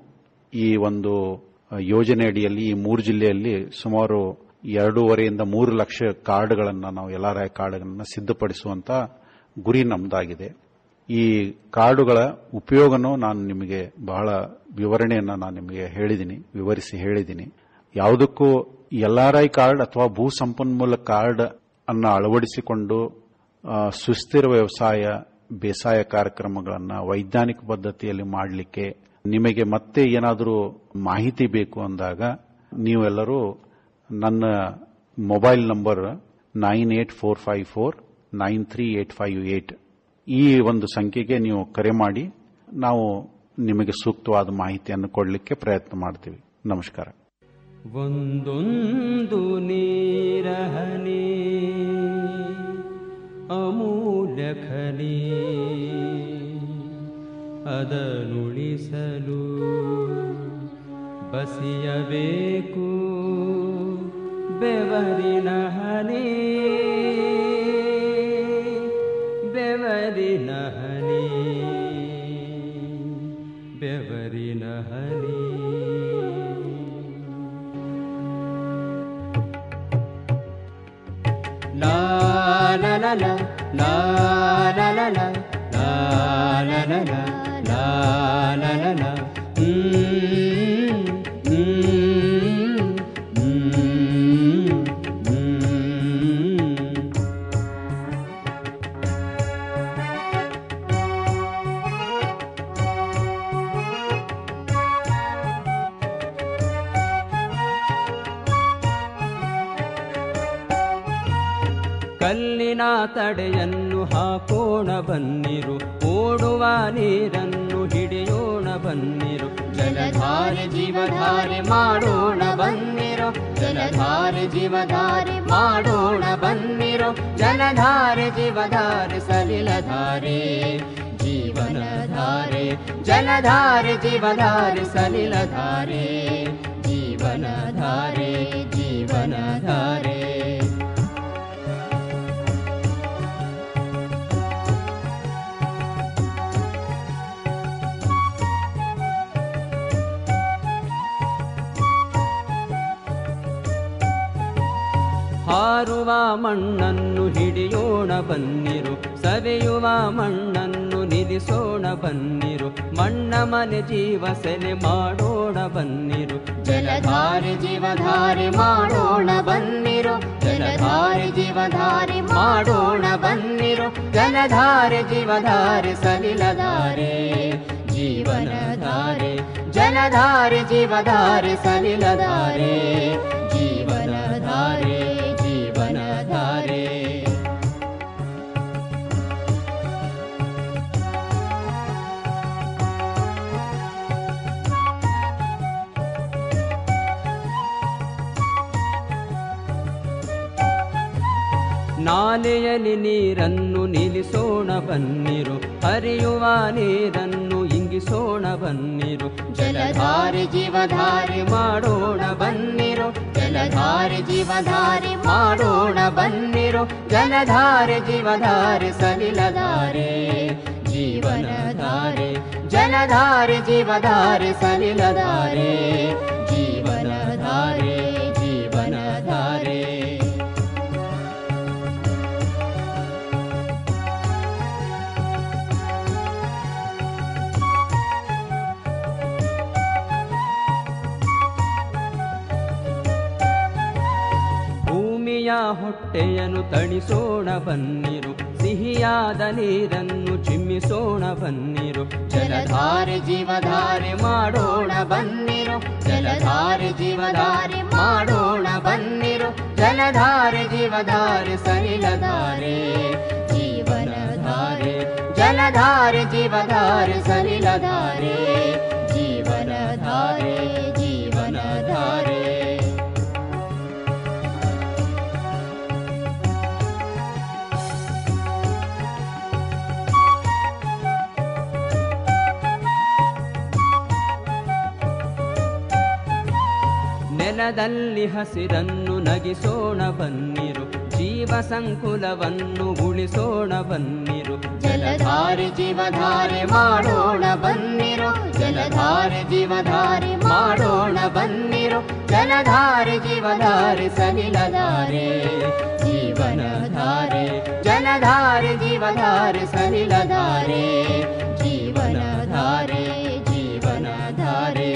ಈ ಒಂದು ಯೋಜನೆ ಅಡಿಯಲ್ಲಿ ಈ ಮೂರು ಜಿಲ್ಲೆಯಲ್ಲಿ ಸುಮಾರು ಎರಡೂವರೆಯಿಂದ ಮೂರು ಲಕ್ಷ ಕಾರ್ಡ್ಗಳನ್ನು ನಾವು ಎಲ್ಆರ್ ಐ ಕಾರ್ಡ್ಗಳನ್ನು ಸಿದ್ಧಪಡಿಸುವಂತ ಗುರಿ ನಮ್ದಾಗಿದೆ ಈ ಕಾರ್ಡುಗಳ ಉಪಯೋಗನೂ ನಾನು ನಿಮಗೆ ಬಹಳ ವಿವರಣೆಯನ್ನು ನಾನು ನಿಮಗೆ ಹೇಳಿದ್ದೀನಿ ವಿವರಿಸಿ ಹೇಳಿದ್ದೀನಿ ಯಾವುದಕ್ಕೂ ಎಲ್ಆರ್ ಐ ಕಾರ್ಡ್ ಅಥವಾ ಭೂ ಸಂಪನ್ಮೂಲ ಕಾರ್ಡ್ ಅನ್ನ ಅಳವಡಿಸಿಕೊಂಡು ಸುಸ್ಥಿರ ವ್ಯವಸಾಯ ಬೇಸಾಯ ಕಾರ್ಯಕ್ರಮಗಳನ್ನು ವೈಜ್ಞಾನಿಕ ಪದ್ಧತಿಯಲ್ಲಿ ಮಾಡಲಿಕ್ಕೆ ನಿಮಗೆ ಮತ್ತೆ ಏನಾದರೂ ಮಾಹಿತಿ ಬೇಕು ಅಂದಾಗ ನೀವೆಲ್ಲರೂ ನನ್ನ mobile number nine eight four five four nine three eight five eight ಈ ಒಂದು ಸಂಖ್ಯೆಗೆ ನೀವು ಕರೆ ಮಾಡಿ ನಾವು ನಿಮಗೆ ಸೂಕ್ತವಾದ ಮಾಹಿತಿಯನ್ನು ಕೊಡಲಿಕ್ಕೆ ಪ್ರಯತ್ನ ಮಾಡ್ತೀವಿ ನಮಸ್ಕಾರ ಒಂದೊಂದು ನೀರಹನಿ ಅಮೂಲ್ಯ ಖನಿ ಅದನುಳಿಸಲು ಬಸಿಯಬೇಕು ಬೆವರಿನ ಹನಿ ಬೆವರಿನ ಹನಿ ಬೆವರಿನ ಹನಿ La la la la la la la la la la la la la la la la mm, mm. ಕಲ್ಲಿನ ತಡೆಯನ್ನು ಹಾಕೋಣ ಬನ್ನಿರು ಓಡುವ ನೀರನ್ನು ಹಿಡಿಯೋಣ ಬನ್ನಿರು ಜಲಧಾರೆ ಜೀವಧಾರೆ ಮಾಡೋಣ ಬನ್ನಿರು ಜಲಧಾರೆ ಜೀವಧಾರೆ ಮಾಡೋಣ ಬನ್ನಿರು ಜಲಧಾರೆ ಜೀವಧಾರೆ ಸಲಿಲಧಾರೆ ಜೀವನಧಾರೆ ಜಲಧಾರೆ ಜೀವಧಾರೆ ಸಲಿಲಧಾರೆ ಜೀವನಧಾರೆ ಜೀವನಧಾರೆ ಹಾರುವ ಮಣ್ಣನ್ನು ಹಿಡಿಯೋಣ ಬನ್ನಿರು ಸವೆಯುವ ಮಣ್ಣನ್ನು ನಿಲ್ಲಿಸೋಣ ಬನ್ನಿರು ಮಣ್ಣ ಮನೆ ಜೀವ ಸೆಲೆ ಮಾಡೋಣ ಬನ್ನಿರು ಜಲಧಾರೆ ಜೀವಧಾರೆ ಮಾಡೋಣ ಬನ್ನಿರು ಜಲಧಾರೆ ಜೀವಧಾರೆ ಮಾಡೋಣ ಬನ್ನಿರು ಜಲಧಾರೆ ಜೀವಧಾರೆ ಸಲಿಲಧಾರೆ ಜೀವನಧಾರೆ ಜಲಧಾರೆ ಜೀವಧಾರೆ ಸಲಿಲಧಾರೆ ಜೀವನಧಾರೆ ಜೀವನಧಾರೆ ನಾಲೆಯಲ್ಲಿ ನೀರನ್ನು ನಿಲ್ಲಿಸೋಣ ಬನ್ನಿರು ಹರಿಯುವ ನೀರನ್ನು ಇಂಗಿಸೋಣ ಬನ್ನಿರು ಜಲಧಾರೆ ಜೀವಧಾರೆ ಮಾಡೋಣ ಬನ್ನಿರು ಜಲಧಾರೆ ಜೀವಧಾರೆ ಮಾಡೋಣ ಬನ್ನಿರು ಜಲಧಾರೆ ಜೀವಧಾರೆ ಸಲಿಲಧಾರೆ ಜೀವನಧಾರೆ ಜಲಧಾರೆ ಜೀವಧಾರೆ ಸಲಿಲಧಾರೆ ಜೀವನಧಾರೆ ಜೀವನಧಾರೆ ಭೂಮಿಯ ಹೊಟ್ಟೆಯನ್ನು ತಣಿಸೋಣ ಬನ್ನಿರು ಸಿಹಿಯಾದ ನೀರನ್ನು ಚಿಮ್ಮಿಸೋಣ ಬನ್ನಿರು ಜಲಧಾರೆ ಜೀವಧಾರೆ ಮಾಡೋಣ ಬನ್ನಿರು ಜಲಧಾರೆ ಜೀವಧಾರೆ ಮಾಡೋಣ ಬನ್ನಿರು ಜಲಧಾರೆ ಜೀವಧಾರೆ ಸಲಿಲಧಾರೆ ಜೀವನಧಾರೆ ಜಲಧಾರೆ ಜೀವಧಾರೆ ಸಲಿಲಧಾರೆ ಜೀವನಧಾರೆ ಜೀವನಧಾರೆ ನೆಲದಲ್ಲಿ ಹಸಿರನ್ನು ನಗಿಸೋಣ ಬನ್ನಿರು ಜೀವ ಸಂಕುಲವನ್ನು ಉಳಿಸೋಣ ಬನ್ನಿರು ಜಲಧಾರೆ ಜೀವಧಾರೆ ಮಾಡೋಣ ಬನ್ನಿರು ಜಲಧಾರೆ ಜೀವಧಾರೆ ಮಾಡೋಣ ಬನ್ನಿರು ಜಲಧಾರೆ ಜೀವಧಾರೆ ಸಲಿಲಧಾರೆ ಜೀವನಧಾರೆ ಜಲಧಾರೆ ಜೀವಧಾರೆ ಸಲಿಲಧಾರೆ ಜೀವನಧಾರೆ ಜೀವನಧಾರೆ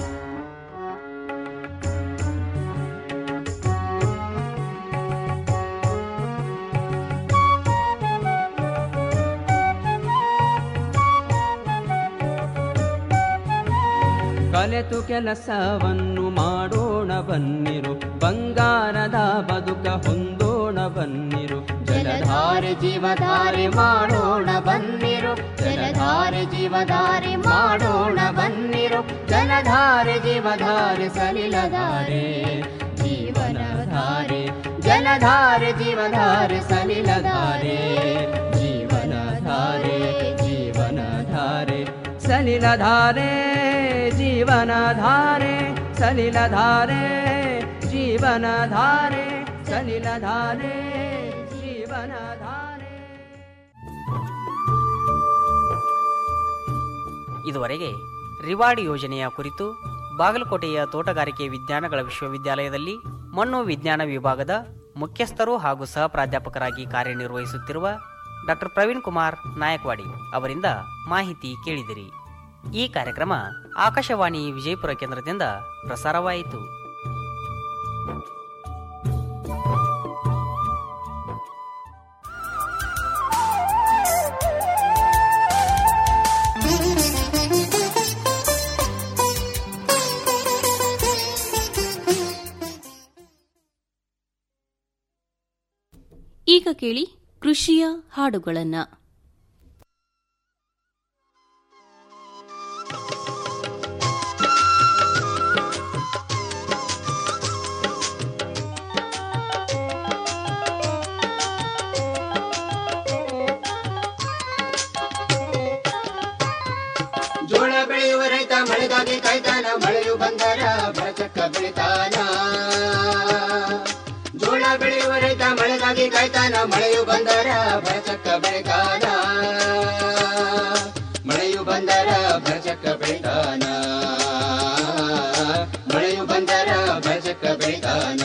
ಕಲೆತು ಕೆಲಸವನ್ನು ಮಾಡೋಣ ಬನ್ನಿರು ಬಂಗಾರದ ಬದುಕ ಹೊಂದೋಣ ಬನ್ನಿರು ಜಲಧಾರೆ ಜೀವಧಾರೆ ಮಾಡೋಣ ಬನ್ನಿರು ಜಲಧಾರೆ ಜೀವಧಾರೆ ಮಾಡೋಣ ಬನ್ನಿರು ಜಲಧಾರೆ ಜೀವಧಾರೆ ಸಲಿಲಧಾರೆ ಜೀವನಧಾರೆ ಜಲಧಾರೆ ಜೀವಧಾರೆ ಸಲಿಲಧಾರೆ ಜೀವನಧಾರೆ ಜೀವನಧಾರೆ ಸಲಿಲಧಾರೆ ಜೀವನಧಾರೆ ಸಲಿಲಧಾರೆ ಜೀವನಧಾರೆ ಸಲಿಲಧಾರೆ ಜೀವನಧಾರೆ ಇದುವರೆಗೆ ರಿವಾರ್ಡ್ ಯೋಜನೆಯ ಕುರಿತು ಬಾಗಲಕೋಟೆಯ ತೋಟಗಾರಿಕೆ ವಿಜ್ಞಾನಗಳ ವಿಶ್ವವಿದ್ಯಾಲಯದಲ್ಲಿ ಮಣ್ಣು ವಿಜ್ಞಾನ ವಿಭಾಗದ ಮುಖ್ಯಸ್ಥರು ಹಾಗೂ ಸಹ ಪ್ರಾಧ್ಯಾಪಕರಾಗಿ ಕಾರ್ಯನಿರ್ವಹಿಸುತ್ತಿರುವ ಡಾಕ್ಟರ್ ಪ್ರವೀಣ್ ಕುಮಾರ್ ನಾಯಕ್ವಾಡಿ ಅವರಿಂದ ಮಾಹಿತಿ ಕೇಳಿದಿರಿ ಈ ಕಾರ್ಯಕ್ರಮ ಆಕಾಶವಾಣಿ ವಿಜಯಪುರ ಕೇಂದ್ರದಿಂದ ಪ್ರಸಾರವಾಯಿತು ಈಗ ಕೇಳಿ ಕೃಷಿಯ ಹಾಡುಗಳನ್ನ ಜೋಳ ಬೆಳೆಯುವ ರೈತ ಮಳೆಗಾಗಿ ಕಾಯ್ತಾನ ಮಳೆಯು ಬಂದರ ಬರಚಕ್ಕ ಬೆಳಿತಾನ ಜೋಳ ಬೆಳೆಯುವ ರೈತ ಮಳೆಗಾಗಿ ಕಾಯ್ತಾನ ಮಳೆಯು ಬಂದರ ಬರಚಕ್ಕ ಬೆಳಿತಾನ ಮಳೆಯು ಬಂದರ ಬರಚಕ್ಕ ಬೆಳಿತಾನ ಮಳೆಯು ಬಂದರ ಬರಚಕ್ಕ ಬೆಳಿತಾನ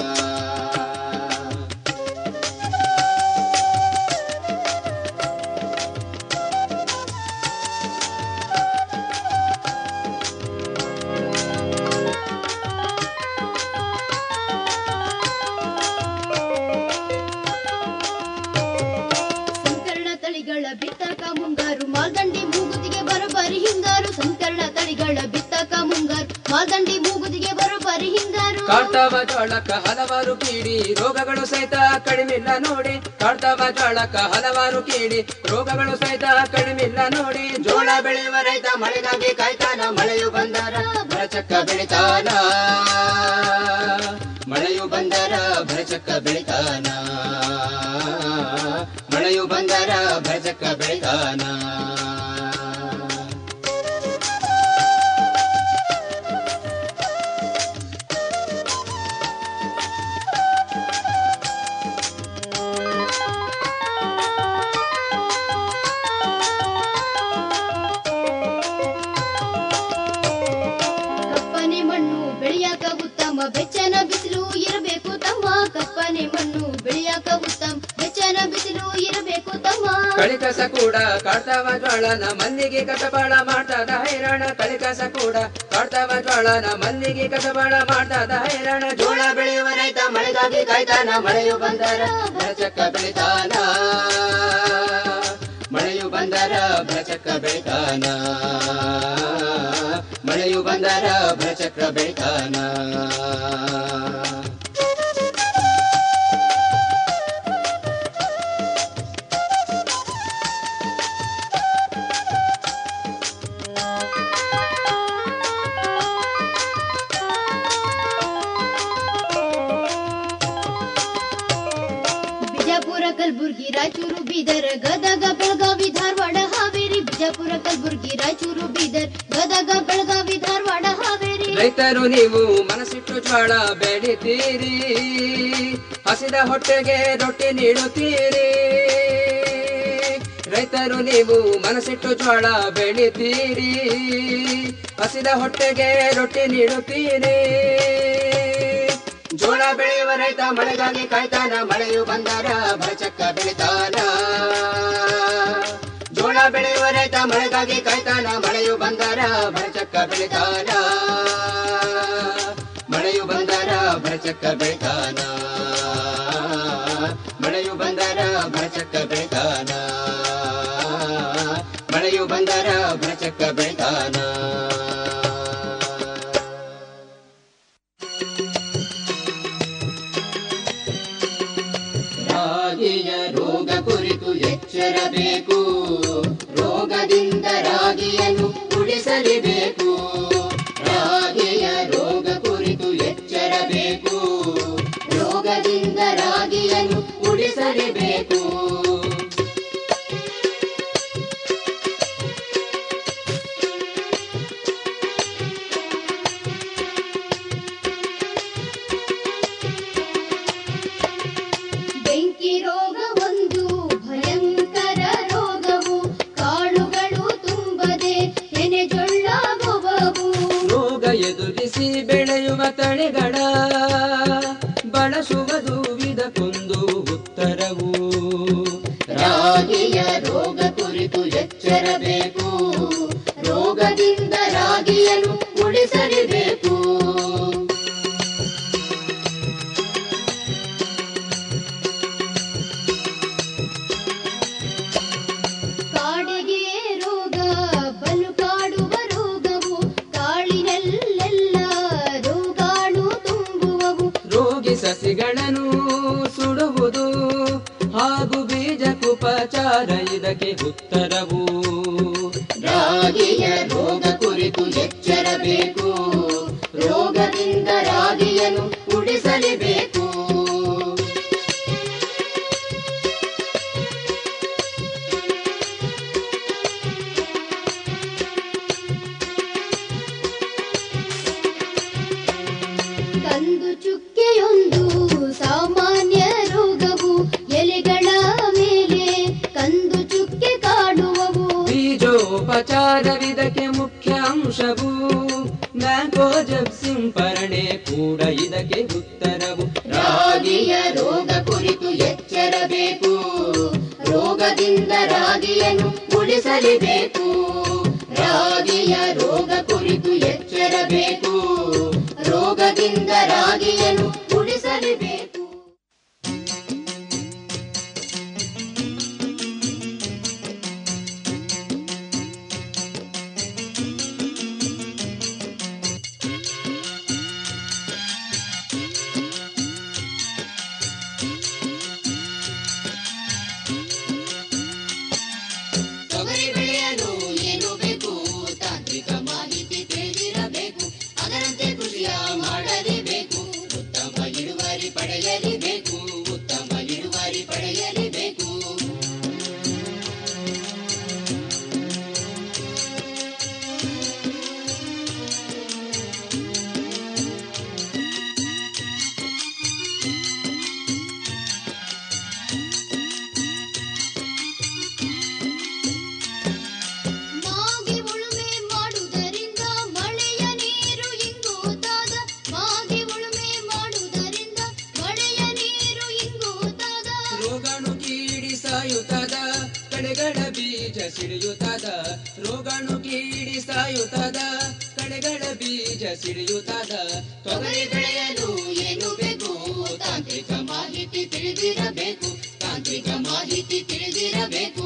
ಸಂಕರಣ ತಳಿಗಳ ಬಿತ್ತಕ ಮುಂಗಾರು ಮಾಲ್ದಂಡಿ ಮೂಗುದಿಗೆ ಬರೋಬ್ಬರಿ ಹಿಂಗಾರು ಸಂಕರಣ ತಳಿಗಳ ಬಿತ್ತಕ ಮುಂಗಾರು ಮಾಲ್ದಂಡಿ ಮೂಗುದಿಗೆ ಬರೋಬ್ಬರಿ ಹಿಂಗಾರು ಕಾಡ್ತಾವ ಜೋಳಕ್ಕ ಹಲವಾರು ಕೀಡಿ ರೋಗಗಳು ಸಹಿತ ಕಡಿಮಿಲ್ಲ ನೋಡಿ ಕಾಡ್ತಾವ ಜೋಳಕ್ಕ ಹಲವಾರು ಕೀಡಿ ರೋಗಗಳು ಸಹಿತ ಕಡಿಮಿಲ್ಲ ನೋಡಿ ಜೋಳ ಬೆಳೆಯುವ ರೈತ ಮಳೆಗಾಗಿ ಕಾಯ್ತಾನ ಮಳೆಯು ಬಂದರ ಬರಚಕ್ಕ ಬೆಳಿತಾನ ಮಳೆಯು ಬಂದರ ಬರಚಕ್ಕ ಬೆಳಿತಾನ ಮಳೆಯು ಬಂದರ ಬರಚಕ್ಕ ಬೆಳಿತಾನ ಕಪ್ಪನೆ ಮಣ್ಣು ಬೆಳೆಯಾಕ ಉತ್ತಮ ಬೆಚ್ಚನ ಬಿಸಿಲು ಇರಬೇಕು ತಮ್ಮ ಕಪ್ಪನೆ ಮಣ್ಣು ಬೆಳೆಯಾಕ ಉತ್ತಮ ಬೆಚ್ಚನ ಬಿಸಿಲು ಇರಬೇಕು ತಮ್ಮ ಕಳಿಕಸ ಕೂಡ ಕಾಡ್ತಾವ ಜ್ವಾಳನ ಮಲ್ಲಿಗೆ ಕಸಬಾಳ ಮಾಡ್ತದ ಹೈರಾಣ ಕಳಿಕಸ ಕೂಡ ಕಾಡ್ತಾವ ಜ್ವಾಳನ ಮಲ್ಲಿಗೆ ಕಸಬಾಳ ಮಾಡ್ತದ ಹೈರಾಣ ಜೋಳ ಬೆಳೆಯುವ ರೈತ ಮಳೆಗಾಗಿ ಕಾಯ್ತಾನ ಮಳೆಯು ಬಂದರ ಬರಚಕ್ಕ ಬೆಳಿತಾನ ಮಳೆಯು ಬಂದರ ಬರಚಕ್ಕ ಬೆಳಿತಾನ ಮಳೆಯು ಬಂದರ ಬರಚಕ್ರ ಬೆಳಿತಾನ ಬಿಜಾಪುರ ಕಲಬುರ್ಗಿ ರಾಯಚೂರು ಬೀದರ್ ಗದಗ ಬೆಳಗಾವಿ ಧಾರವಾಡ ಹಾವೇರಿ ಬಿಜಾಪುರ ಕಲಬುರ್ಗಿ ರಾಯಚೂರು ಬೀದರ್ ಗದಗ ಬೆಳಗಾವಿ ಧಾರವಾಡ ಹಾವೇರಿ ರೈತರು ನೀವು ಮನಸ್ಸಿಟ್ಟು ಜ್ವಾಳ ಬೆಳಿತೀರಿ ಹಸಿದ ಹೊಟ್ಟೆಗೆ ರೊಟ್ಟಿ ನೀಡುತ್ತೀರಿ ರೈತರು ನೀವು ಮನಸ್ಸಿಟ್ಟು ಜ್ವಾಳ ಬೆಳಿತೀರಿ ಹಸಿದ ಹೊಟ್ಟೆಗೆ ರೊಟ್ಟಿ ನೀಡುತ್ತೀರಿ ಜೋಳ ಬೆಳೆಯುವ ರೈತ ಮಳೆಗಾಗಿ ಕಾಯ್ತಾನ ಮಳೆಯು ಬಂದರ ಬರಚಕ್ಕ ಬೆಳಿತಾನ ಜೋಳ ಬೆಳೆಯುವ ರೈತ ಮಳೆಗಾಗಿ ಕಾಯ್ತಾನ ಮಳೆಯು ಬಂದರ ಬರಚಕ್ಕ ಬೆಳಿತಾನ ಮಳೆಯು ಬಂದರ ಬರಚಕ್ಕ ಬೆಳಿತಾನ ಮಳೆಯು ಬಂದರ ಬರಚಕ್ಕ ಬೆಳಿತಾನ ಮಳೆಯು ಬಂದರ ಬರಚಕ್ಕ ಬೆಳಿತಾನ ರಾಗಿಯ ರೋಗ ಕುರಿತು ಎಚ್ಚರಬೇಕು ರೋಗದಿಂದ ರಾಗಿಯನ್ನು ಉಳಿಸಲೇಬೇಕು ರಾಗಿಯ ರೋಗ ಕುರಿತು ಎಚ್ಚರಬೇಕು ರೋಗದಿಂದ ರಾಗಿಯನ್ನು ಉಳಿಸಲೇಬೇಕು ಬೆಂಕಿ ರೋಗ ಒಂದು ಭಯಂಕರ ರೋಗವು ಕಾಳುಗಳು ತುಂಬದೆ ಎನೆಜೊಳ್ಳಾಗುವವು ರೋಗ ಎದುರಿಸಿ ಬೆಳೆಯುವ ತಳಿಗಳ ಬಳಸುವುದು ಇದಕ್ಕೊಂದು ಉತ್ತರವು ರಾಗಿಯ ರೋಗ ಕುರಿತು ಎಚ್ಚರಬೇಕು ರೋಗದಿಂದ ರಾಗಿಯನ್ನು ಉಳಿಸಲೇಬೇಕು ಕಾಡಿಗೆ ರೋಗ ಬಲು ಕಾಡುವ ರೋಗವು ಕಾಳಿನಲ್ಲೆಲ್ಲ ರೋಗಾಣು ತುಂಬುವವು ರೋಗಿ ಸಸಿಗಳನ್ನು ಸುಡುವುದು ಇದಕ್ಕೆ ಉತ್ತರವು ರಾಗಿಯ ರೋಗ ಕುರಿತು ಎಚ್ಚರಬೇಕು ರೋಗದಿಂದ ರಾಗಿಯನ್ನು ಉಳಿಸಲೇಬೇಕು ಕಂದು ಚುಕ್ಕೆಯೊಂದು ಸಾಮಾನ್ಯ ರೋಗವು ಎಲೆಗಳ ಮೇಲೆ ಕಂದು ಚುಕ್ಕೆ ಕಾಡುವವು ಬೀಜೋಪಚಾರವಿದಕ್ಕೆ ಮುಖ್ಯ ಅಂಶವು ಮ್ಯಾಂಗೋಜಬ್ ಸಿಂಪರಣೆ ಕೂಡ ಇದಕ್ಕೆ ಉತ್ತರವು ರಾಗಿಯ ರೋಗ ಕುರಿತು ಎಚ್ಚರಬೇಕು ರೋಗದಿಂದ ರಾಗಿಯನ್ನು ಉಳಿಸಲೇಬೇಕು ರಾಗಿಯ ರೋಗ ಕುರಿತು ಎಚ್ಚರಬೇಕು ರೋಗದಿಂದ ರಾಗಿಯನ್ನು ಉಳಿಸಲೇಬೇಕು ತೊಗರಿ ಬೆಳೆಯಲು ಏನು ಬೇಕು ತಾಂತ್ರಿಕ ಮಾಹಿತಿ ತಿಳಿದಿರಬೇಕು ಅದರಂತೆ ಕೃಷಿಯ ಮಾಡಲೇಬೇಕು ಉತ್ತಮ ಇಳುವರಿ ಪಡೆಯಲೇಬೇಕು ಉತ್ತಮ ಇಳುವರಿ ಪಡೆಯಲೇಬೇಕು ಮಾಗಿ ಉಳುಮೆ ಮಾಡುವುದರಿಂದ ಮಳೆಯ ನೀರು ಇಂಗುತ್ತಾದ ಮಾಗಿ ಉಳುಮೆ ಮಾಡುವುದರಿಂದ ಮಳೆಯ ನೀರು ಇಂಗುತ್ತಾದ ರೋಗಾಣು ಕೀಡಿ ಸಾಯುತ್ತದ ಕಳೆಗಳ ಬೀಜ ಸಿಡಿಯುತ್ತದ ರೋಗಾಣು ಕೀಡಿ ಸಾಯುತ್ತದ ಕಳೆಗಳ ಬೀಜ ಸಿಡಿಯುತ್ತದ ತೊಗರಿ ಬೆಳೆಯಲು ಏನು ಬೇಕು ತಾಂತ್ರಿಕ ಮಾಹಿತಿ ತಿಳಿದಿರಬೇಕು ತಾಂತ್ರಿಕ ಮಾಹಿತಿ ತಿಳಿದಿರಬೇಕು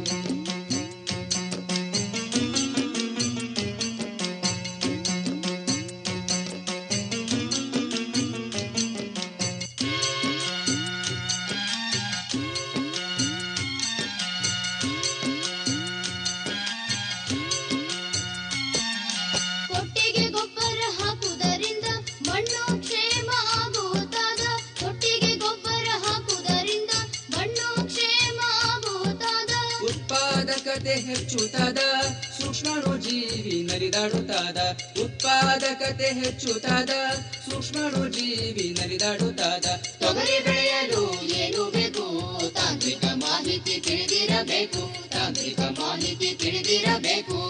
ಕೊಟ್ಟಿಗೆ ಗೊಬ್ಬರ ಹಾಕುವುದರಿಂದ ಮಣ್ಣು ಕ್ಷೇಮ ಆಗುತ್ತಾದ ಕೊಟ್ಟಿಗೆ ಗೊಬ್ಬರ ಹಾಕುವುದರಿಂದ ಮಣ್ಣು ಕ್ಷೇಮ ಆಗುತ್ತಾದ ಉತ್ಪಾದಕತೆ ಹೆಚ್ಚುತ್ತದ ಸೂಕ್ಷ್ಮಾಣು ಜೀವಿ ನರಿದಾಡುತ್ತಾದ ಉತ್ಪಾದಕತೆ ಹೆಚ್ಚುತ್ತದ ಸೂಕ್ಷ್ಮಾಣು ಜೀವಿ ನರಿದಾಡುತ್ತಾದ ತೊಗರಿ ಬೆಳೆಯಲು ಏನು ಬೇಕು ತಾಂತ್ರಿಕ ಮಾಹಿತಿ ತಿಳಿದಿರಬೇಕು ತಾಂತ್ರಿಕ ಮಾಹಿತಿ ತಿಳಿದಿರಬೇಕು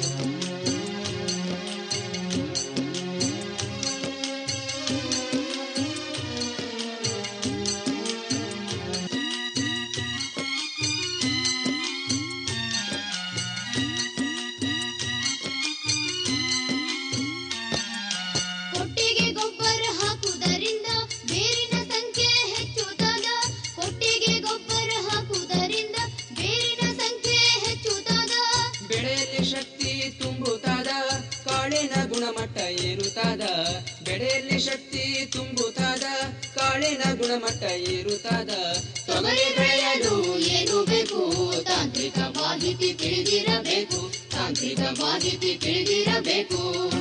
ಕೊಟ್ಟಿಗೆ ಗೊಬ್ಬರ ಹಾಕುವುದರಿಂದ ಬೇರಿನ ಸಂಖ್ಯೆ ಹೆಚ್ಚುತ್ತಾದ ಕೊಟ್ಟಿಗೆ ಗೊಬ್ಬರ ಹಾಕುವುದರಿಂದ ಬೇರಿನ ಸಂಖ್ಯೆ ಹೆಚ್ಚುತ್ತಾದ ಬೆಳೆಯಲ್ಲಿ ಶಕ್ತಿ ತುಂಬುತ್ತಾದ ಕಾಳಿನ ಗುಣಮಟ್ಟ ಏರುತ್ತಾದ ಬೆಳೆಯಲ್ಲಿ ಶಕ್ತಿ ತುಂಬುತ್ತಾದ ಕಾಳಿನ ಗುಣಮಟ್ಟ ಏರುತ್ತಾದ ತೊಗರಿ ಬೆಳೆಯಲು ಏನು ಬೇಕು ತಾಂತ್ರಿಕ ಮಾಹಿತಿ ತಿಳಿದಿರಬೇಕು ತಾಂತ್ರಿಕ ಮಾಹಿತಿ ತಿಳಿದಿರಬೇಕು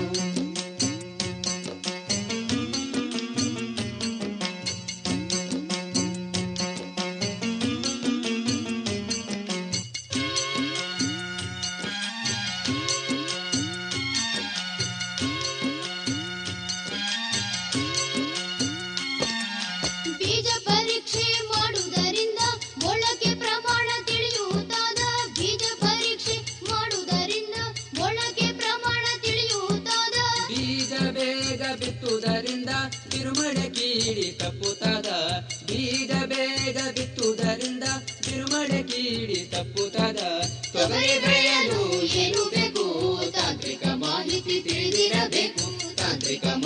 ಬೀಜ ಪರೀಕ್ಷೆ ಮಾಡುವುದರಿಂದ ಮೊಳಕೆ ಪ್ರಮಾಣ ತಿಳಿಯುತ್ತಾದ ಬೀಜ ಪರೀಕ್ಷೆ ಮಾಡುವುದರಿಂದ ಮೊಳಕೆ ಪ್ರಮಾಣ ತಿಳಿಯುತ್ತಾದ ಬೀಜ ಬೇಗ ಬಿತ್ತುವುದರಿಂದ ಬಿರುಮಳೆ ಕೀಡಿ ತಪ್ಪುತ್ತಾದ ಬೀಜ ಬೇಗ ಬಿತ್ತುವುದರಿಂದ ಬಿರುಮಳೆ ಕೀಡಿ ತಪ್ಪುತ್ತಾದ